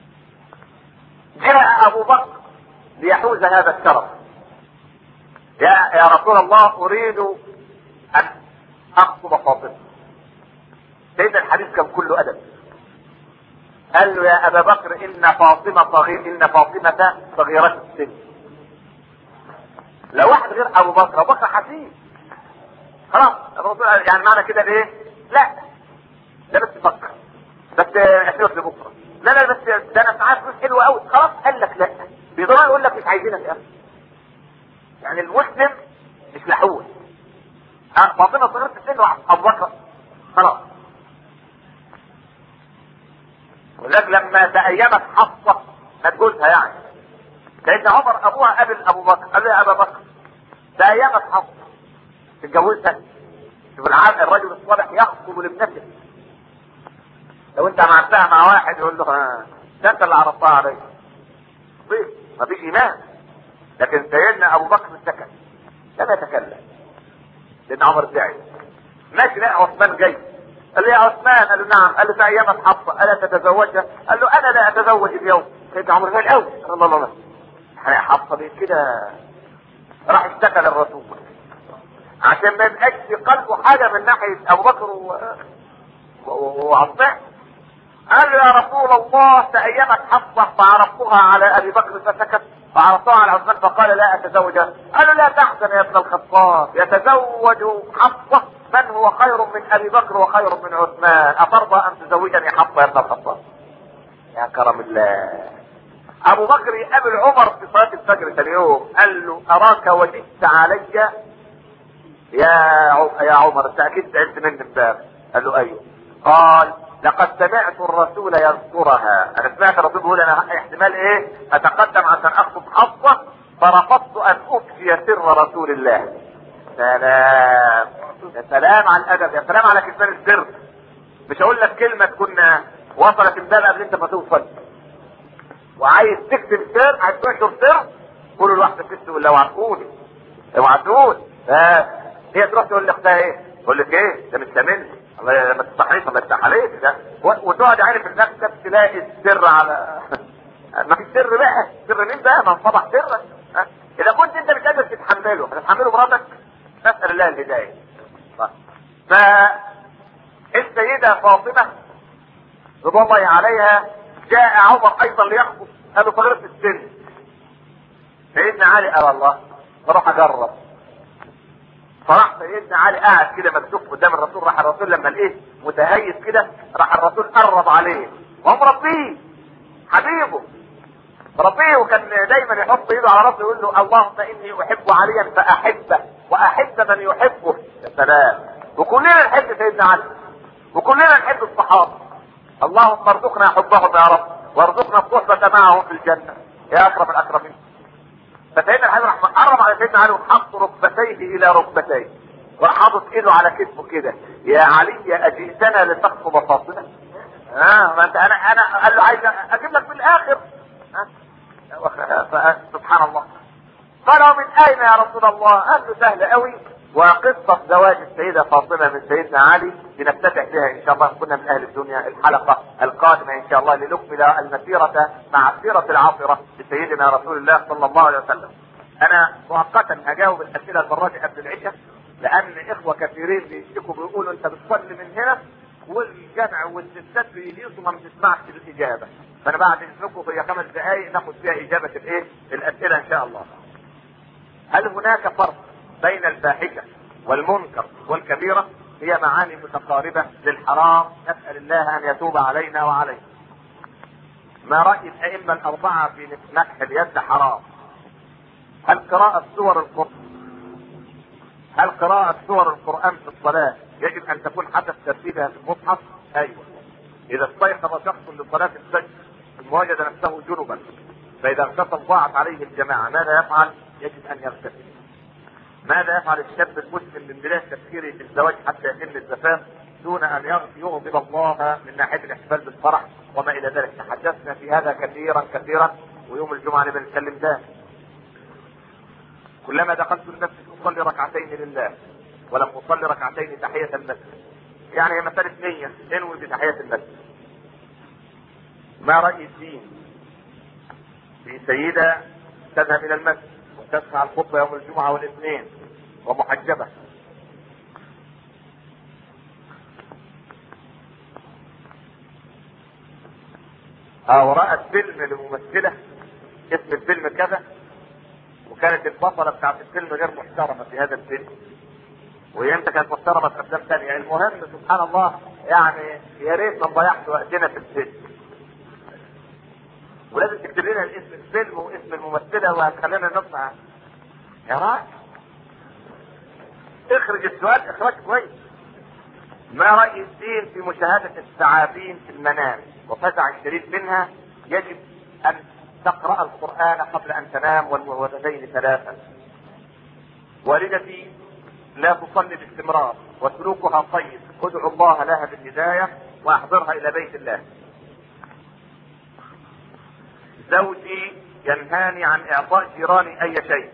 Speaker 3: جاء ابو بكر ليحوز هذا الشرف يا يا رسول الله اريد ان اخطب فاطمه سيدنا الحديث كان كله ادب قال له يا ابا بكر ان فاطمه صغير ان فاطمه صغيره السن لو واحد غير ابو بكر ابو بكر حسين خلاص الرسول يعني معنى كده ايه لا ده بس فكر بس احتياط لبكره لا لا بس ده انا ساعات فلوس حلوه قوي خلاص قال لك لا بيضرب يقول لك مش عايزينك يا اخي يعني المسلم مش لحوه فاطمه صغيره السن وابو بكر خلاص ولذلك لما تأيمت حفصة ما تقولها يعني لان عمر ابوها قابل ابو بكر قال له يا ابا بكر ده ايام اصحاب تتجوزها شوف العالم الرجل الصالح يخطب لابنته لو انت عملتها مع واحد يقول له ها ده انت اللي عرضتها عليا طيب ما فيش ايمان لكن سيدنا ابو بكر سكت لم يتكلم لان عمر زعل ماشي لقى عثمان جاي قال له يا عثمان قال له نعم قال له في ايام حفصه الا تتزوجها قال له انا لا اتزوج اليوم سيدنا عمر قال قوي الله الله الله احنا حفصه دي كده راح اشتكى للرسول عشان ما يبقاش في قلبه حاجه من ناحيه ابو بكر و... و... وعثمان قال له يا رسول الله تأيمت حفصة فعرفتها على أبي بكر فسكت فعرفتها على عثمان فقال لا أتزوجها قال له لا تحزن يا ابن الخطاب يتزوج حفصة من هو خير من أبي بكر وخير من عثمان أترضى أن تزوجني حفصة يا ابن الخطاب يا كرم الله أبو بكر يقابل عمر في صلاة الفجر ثاني يوم قال له أراك وجدت علي يا عم- يا عمر أنت أكيد زعلت مني امبارح قال له أيوه قال لقد سمعت الرسول يذكرها انا سمعت الرسول بيقول انا احتمال ايه اتقدم عشان اخطب حفصه فرفضت ان افشي سر رسول الله سلام يا سلام على الادب يا سلام على كتمان السر مش هقول لك كلمه تكون وصلت امبارح قبل انت ما توصل وعايز تكتب سر عايز تنشر سر قول لواحدة ست ولا اوعى تقولي اوعى تقول آه. هي تروح تقول لاختها ايه؟ تقول لك ايه؟ ده مش سامعني الله ما تستحيش ما تفتح عليك ده و- وتقعد عارف في نفسك تلاقي السر على ما في سر بقى سر مين بقى ما انفضح سرك ها؟ اذا كنت انت مش قادر تتحمله هتتحمله مراتك نسال الله الهدايه طيب. ف السيده فاطمه رضي الله عليها جاء عمر ايضا ليخطب قالوا صغيره في السن سيدنا علي قال الله بروح اجرب فراح سيدنا علي قاعد كده مكتوب قدام الرسول راح الرسول لما لقيه متهيس كده راح الرسول قرب عليه وهو مربيه حبيبه ربيه وكان دايما يحط ايده على راسه يقول له اللهم اني احب عليا فاحبه واحب من يحبه يا سلام وكلنا نحب سيدنا علي وكلنا نحب الصحابه اللهم ارزقنا حبهم يا رب وارزقنا الصحبه معهم في الجنه يا اكرم الاكرمين فسيدنا الحبيب راح قرب على سيدنا علي وحط ركبتيه الى ركبتيه وراح حاطط ايده على كتفه كده يا علي اجئتنا لتخطب فاطمه اه ما انت انا انا قال له عايز اجيب لك في الاخر ها ف- سبحان الله قال ومن اين يا رسول الله قال له سهل قوي وقصة زواج السيدة فاطمة من سيدنا علي لنفتتح بها ان شاء الله كنا من اهل الدنيا الحلقة القادمة ان شاء الله لنكمل المسيرة مع السيرة العاصرة لسيدنا رسول الله صلى الله عليه وسلم انا مؤقتا هجاوب الاسئلة المرة دي قبل العشاء لان اخوة كثيرين بيشتكوا بيقولوا انت بتصلي من هنا والجمع والستات بيليصوا ما بتسمعش الاجابة فانا بعد اذنكم في خمس دقائق ناخد فيها اجابة الايه الاسئلة ان شاء الله هل هناك فرق بين الفاحشة والمنكر والكبيرة هي معاني متقاربة للحرام نسأل الله أن يتوب علينا وعليكم ما رأي الأئمة الأربعة في مسح اليد حرام هل قراءة سور القرآن هل قراءة سور القرآن في الصلاة يجب أن تكون حسب ترتيبها في المصحف؟ أيوه إذا استيقظ شخص لصلاة الفجر ثم وجد نفسه جنبا فإذا اغتسل ضاعت عليه الجماعة ماذا يفعل؟ يجب أن يغتسل ماذا يفعل الشاب المسلم من بداية تفكيره في الزواج حتى يتم الزفاف دون أن يغ- يغضب الله من ناحية الاحتفال بالفرح وما إلى ذلك تحدثنا في هذا كثيرا كثيرا ويوم الجمعة نبقى نتكلم ده كلما دخلت المسجد أصلي ركعتين لله ولم أصلي ركعتين تحية المسجد يعني هي مسألة نية انوي بتحية المسجد ما رأي الدين في سيدة تذهب إلى المسجد وتسمع الخطبة يوم الجمعة والاثنين ومحجبة أو رأت فيلم لممثلة اسم الفيلم كذا وكانت البطلة بتاعت الفيلم غير محترمة في هذا الفيلم وهي امتى كانت محترمة في أفلام ثانية المهم سبحان الله يعني يا ريت ما نضيعش وقتنا في الفيلم ولازم تكتب لنا اسم الفيلم واسم الممثله وهتخلينا نطلع يا راجل اخرج السؤال اخراج كويس ما راي الدين في مشاهده الثعابين في المنام وفزع الشديد منها يجب ان تقرأ القرآن قبل أن تنام والمعوذتين ثلاثا والدتي لا تصلي باستمرار وسلوكها طيب ادعو الله لها بالهداية وأحضرها إلى بيت الله زوجي ينهاني عن إعطاء جيراني أي شيء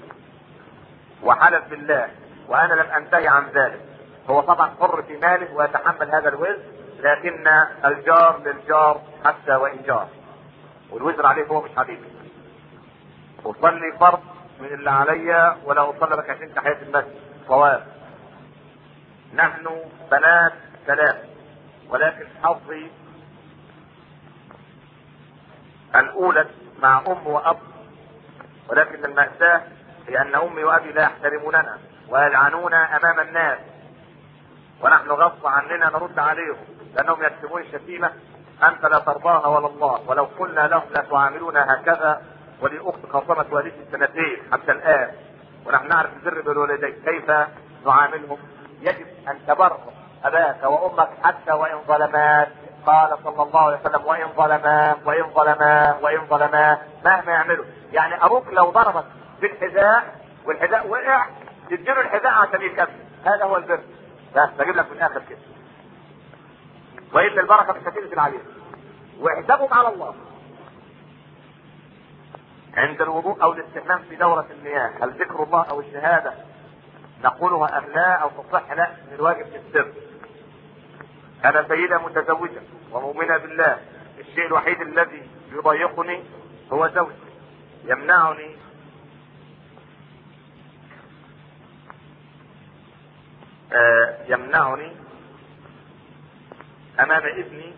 Speaker 3: وحلف بالله وأنا لم أنتهي عن ذلك هو طبعا حر في ماله ويتحمل هذا الوزر لكن الجار للجار حتى وإن جار والوزر عليه هو مش حبيبي أصلي فرض من اللي عليا ولا أصلي ركعتين تحية المسجد صواب نحن بنات ثلاث ولكن حظي أن أولد مع أم وأب ولكن المأساة هي أن أمي وأبي لا يحترموننا ويلعنونا أمام الناس ونحن غصب عننا نرد عليهم لأنهم يكتبون الشتيمة أنت لا ترضاها ولا الله ولو قلنا لهم لا تعاملونا هكذا ولي أخت خاصمت والدتي سنتين حتى الآن ونحن نعرف البر بالوالدين كيف نعاملهم يجب أن تبر أباك وأمك حتى وإن ظلمات قال صلى الله عليه وسلم وإن ظلما وإن ظلما وإن ظلما مهما يعملوا يعني أبوك لو ضربك بالحذاء والحذاء وقع تديله الحذاء عشان يكمل هذا هو البر بس بجيب لك في الآخر كده وإلا البركة مش هتنزل عليك واحسبهم على الله عند الوضوء او الاستحمام في دورة المياه هل ذكر الله او الشهادة نقولها ام لا او تصح لا من الواجب في السر انا سيدة متزوجة ومؤمنة بالله الشيء الوحيد الذي يضايقني هو زوجي يمنعني آه يمنعني امام ابني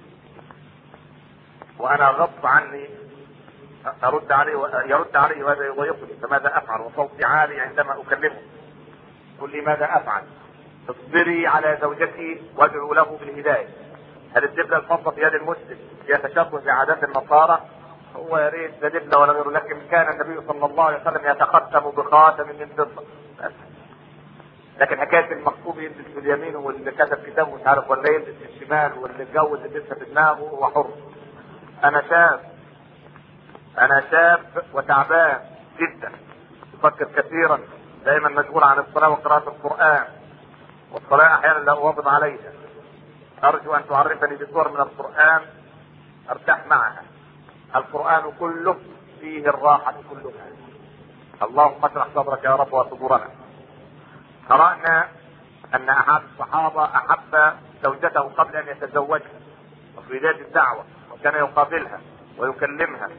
Speaker 3: وانا غصب عني ارد عليه و... يرد علي وهذا يضايقني فماذا افعل وصوتي عالي عندما اكلمه قل لي ماذا افعل اصبري على زوجتي وادعو له بالهدايه هل الدبله الفضه في يد المسلم يتشبه بعادات النصارى هو يا ريت ده دبله ولا غيره لكن كان النبي صلى الله عليه وسلم يتختم بخاتم من فضه لكن حكايه المخطوب يلبس في اليمين واللي كتب كتابه مش عارف ولا يلبس في الشمال واللي اتجوز اللبسه في دماغه هو حر انا شاب انا شاب وتعبان جدا افكر كثيرا دائما مشغول عن الصلاه وقراءه القران والصلاه احيانا لا اواظب عليها ارجو ان تعرفني بصور من القران ارتاح معها القران كله فيه الراحه كلها اللهم اشرح صدرك يا رب وصدورنا قرانا ان احد الصحابه احب زوجته قبل ان يتزوجها وفي بدايه الدعوه وكان يقابلها ويكلمها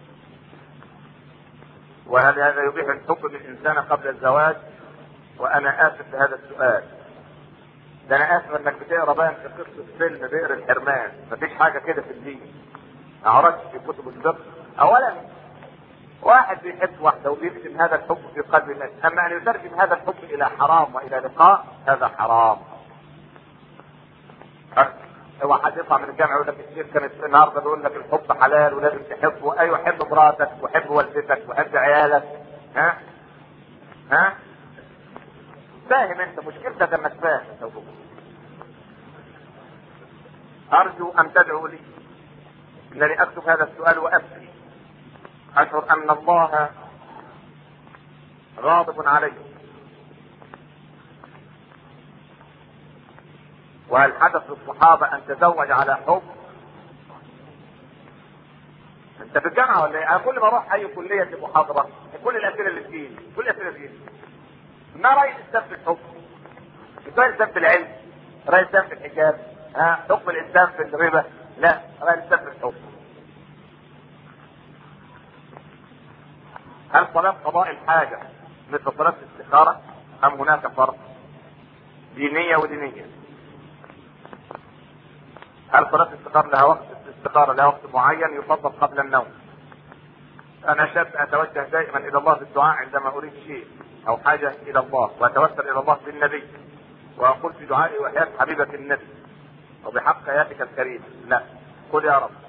Speaker 3: وهل هذا يبيح الحب للانسان قبل الزواج؟ وانا اسف لهذا السؤال. ده انا اسف انك بتقرا بقى في قصه فيلم بئر الحرمان، مفيش حاجه كده في الدين. ما اعرفش في كتب الفقه. اولا واحد بيحب واحده وبيكتم هذا الحب في قلب الناس، اما ان يترجم هذا الحب الى حرام والى لقاء هذا حرام. هو حد يطلع من الجامعه يقول لك الشيخ كان النهارده بيقول لك الحب حلال ولازم تحبه ايوه حب مراتك وحب والدتك وحب عيالك ها ها فاهم انت مشكلتك انك فاهم ارجو ان تدعو لي انني اكتب هذا السؤال وابكي اشعر ان الله غاضب علي وهل حدث للصحابة أن تزوج على حب؟ أنت في الجامعة ولا إيه؟ أنا كل ما أروح أي كلية محاضرة كل الأسئلة اللي تجيلي كل الأسئلة اللي تجيلي ما رأي الإسلام في الحب؟ مش رأي الإسلام في العلم؟ رأي الإسلام في الحجاب؟ ها؟ حكم الإسلام في الربا؟ لا رأي الإسلام في الحب هل صلاة قضاء الحاجة مثل صلاة الاستخارة أم هناك فرق؟ دينية ودينية هل صلاة الاستخارة لها وقت الاستخارة لها وقت معين يفضل قبل النوم؟ أنا شاب أتوجه دائما إلى الله بالدعاء عندما أريد شيء أو حاجة إلى الله وأتوسل إلى الله بالنبي وأقول في دعائي وحياة حبيبة النبي وبحق حياتك الكريمة لا قل يا رب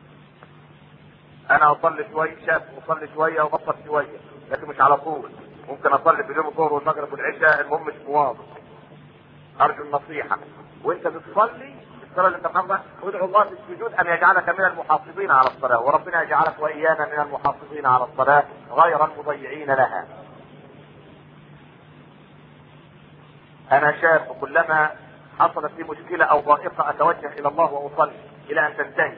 Speaker 3: أنا أصلي شوي شاب أصلي شوية وبطل شوية لكن مش على طول ممكن أصلي في اليوم الظهر والمغرب والعشاء المهم مش مواظب أرجو النصيحة وأنت بتصلي الصلاه اللي انت محافظها وادعو الله في السجود ان يجعلك من المحافظين على الصلاه وربنا يجعلك وايانا من المحافظين على الصلاه غير المضيعين لها. انا شاب كلما حصلت لي مشكله او ضائقه اتوجه الى الله واصلي الى ان تنتهي.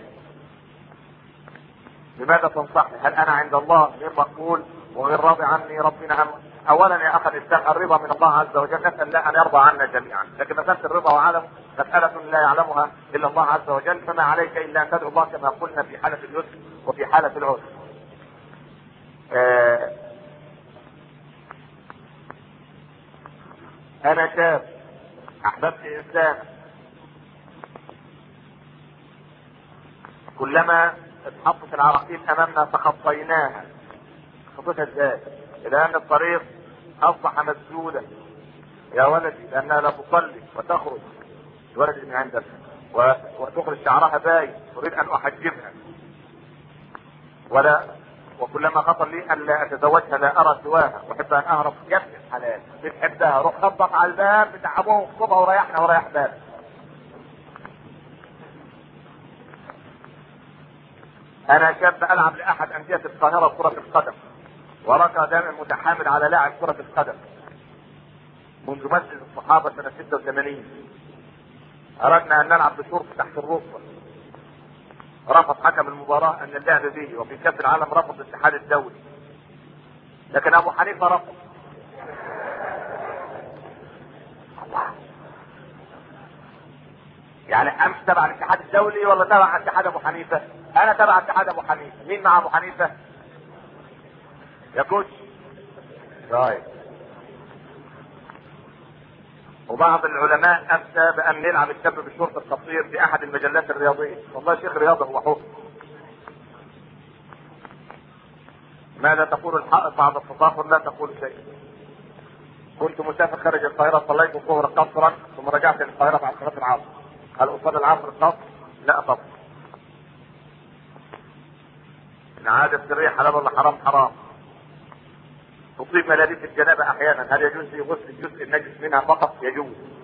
Speaker 3: لماذا تنصحني؟ هل انا عند الله غير مقبول وغير راضي عني ربنا أم اولا يا اخي الاسلام الرضا من الله عز وجل نسال الله ان يرضى عنا جميعا لكن مساله الرضا وعدمه مساله لا يعلمها الا الله عز وجل فما عليك الا ان تدعو الله كما قلنا في حاله اليسر وفي حاله العسر آه انا شاب احببت انسان كلما اتحطت العراقيل امامنا تخطيناها خطيتها ازاي؟ الى ان الطريق اصبح مسدودا يا ولدي لانها لا تصلي وتخرج ولدي من عندك وتخرج شعرها باين اريد ان احجبها ولا وكلما خطر لي ان لا اتزوجها لا ارى سواها واحب ان اهرب يا ابن الحلال بتحبها روح خبط على الباب بتاع ابوه اخطبها وريحنا وريح بالك انا شاب العب لاحد انديه القاهره كره القدم ورقى دائما متحامل على لاعب كرة القدم منذ مسجد الصحابة سنة 86 أردنا أن نلعب بشرط تحت الركبة رفض حكم المباراة أن اللعب به وفي كأس العالم رفض الاتحاد الدولي لكن أبو حنيفة رفض يعني أمس تبع الاتحاد الدولي ولا تبع اتحاد أبو حنيفة؟ أنا تبع اتحاد أبو حنيفة، مين مع أبو حنيفة؟ يا كوتش طيب وبعض العلماء افتى بان يلعب الشاب بالشرطه القصير في احد المجلات الرياضيه والله شيخ رياضه هو حر ماذا تقول الحائط بعد التظاهر لا تقول شيء كنت مسافر خارج القاهره صليت الظهر قصرا ثم رجعت للقاهره بعد صلاه العصر هل اصلي العصر قصر؟ لا قصر العاده السريه حلال ولا حرام؟ حرام تصيب ملابس الجنابة أحيانا هل يجوز في غسل الجزء النجس منها فقط؟ يجوز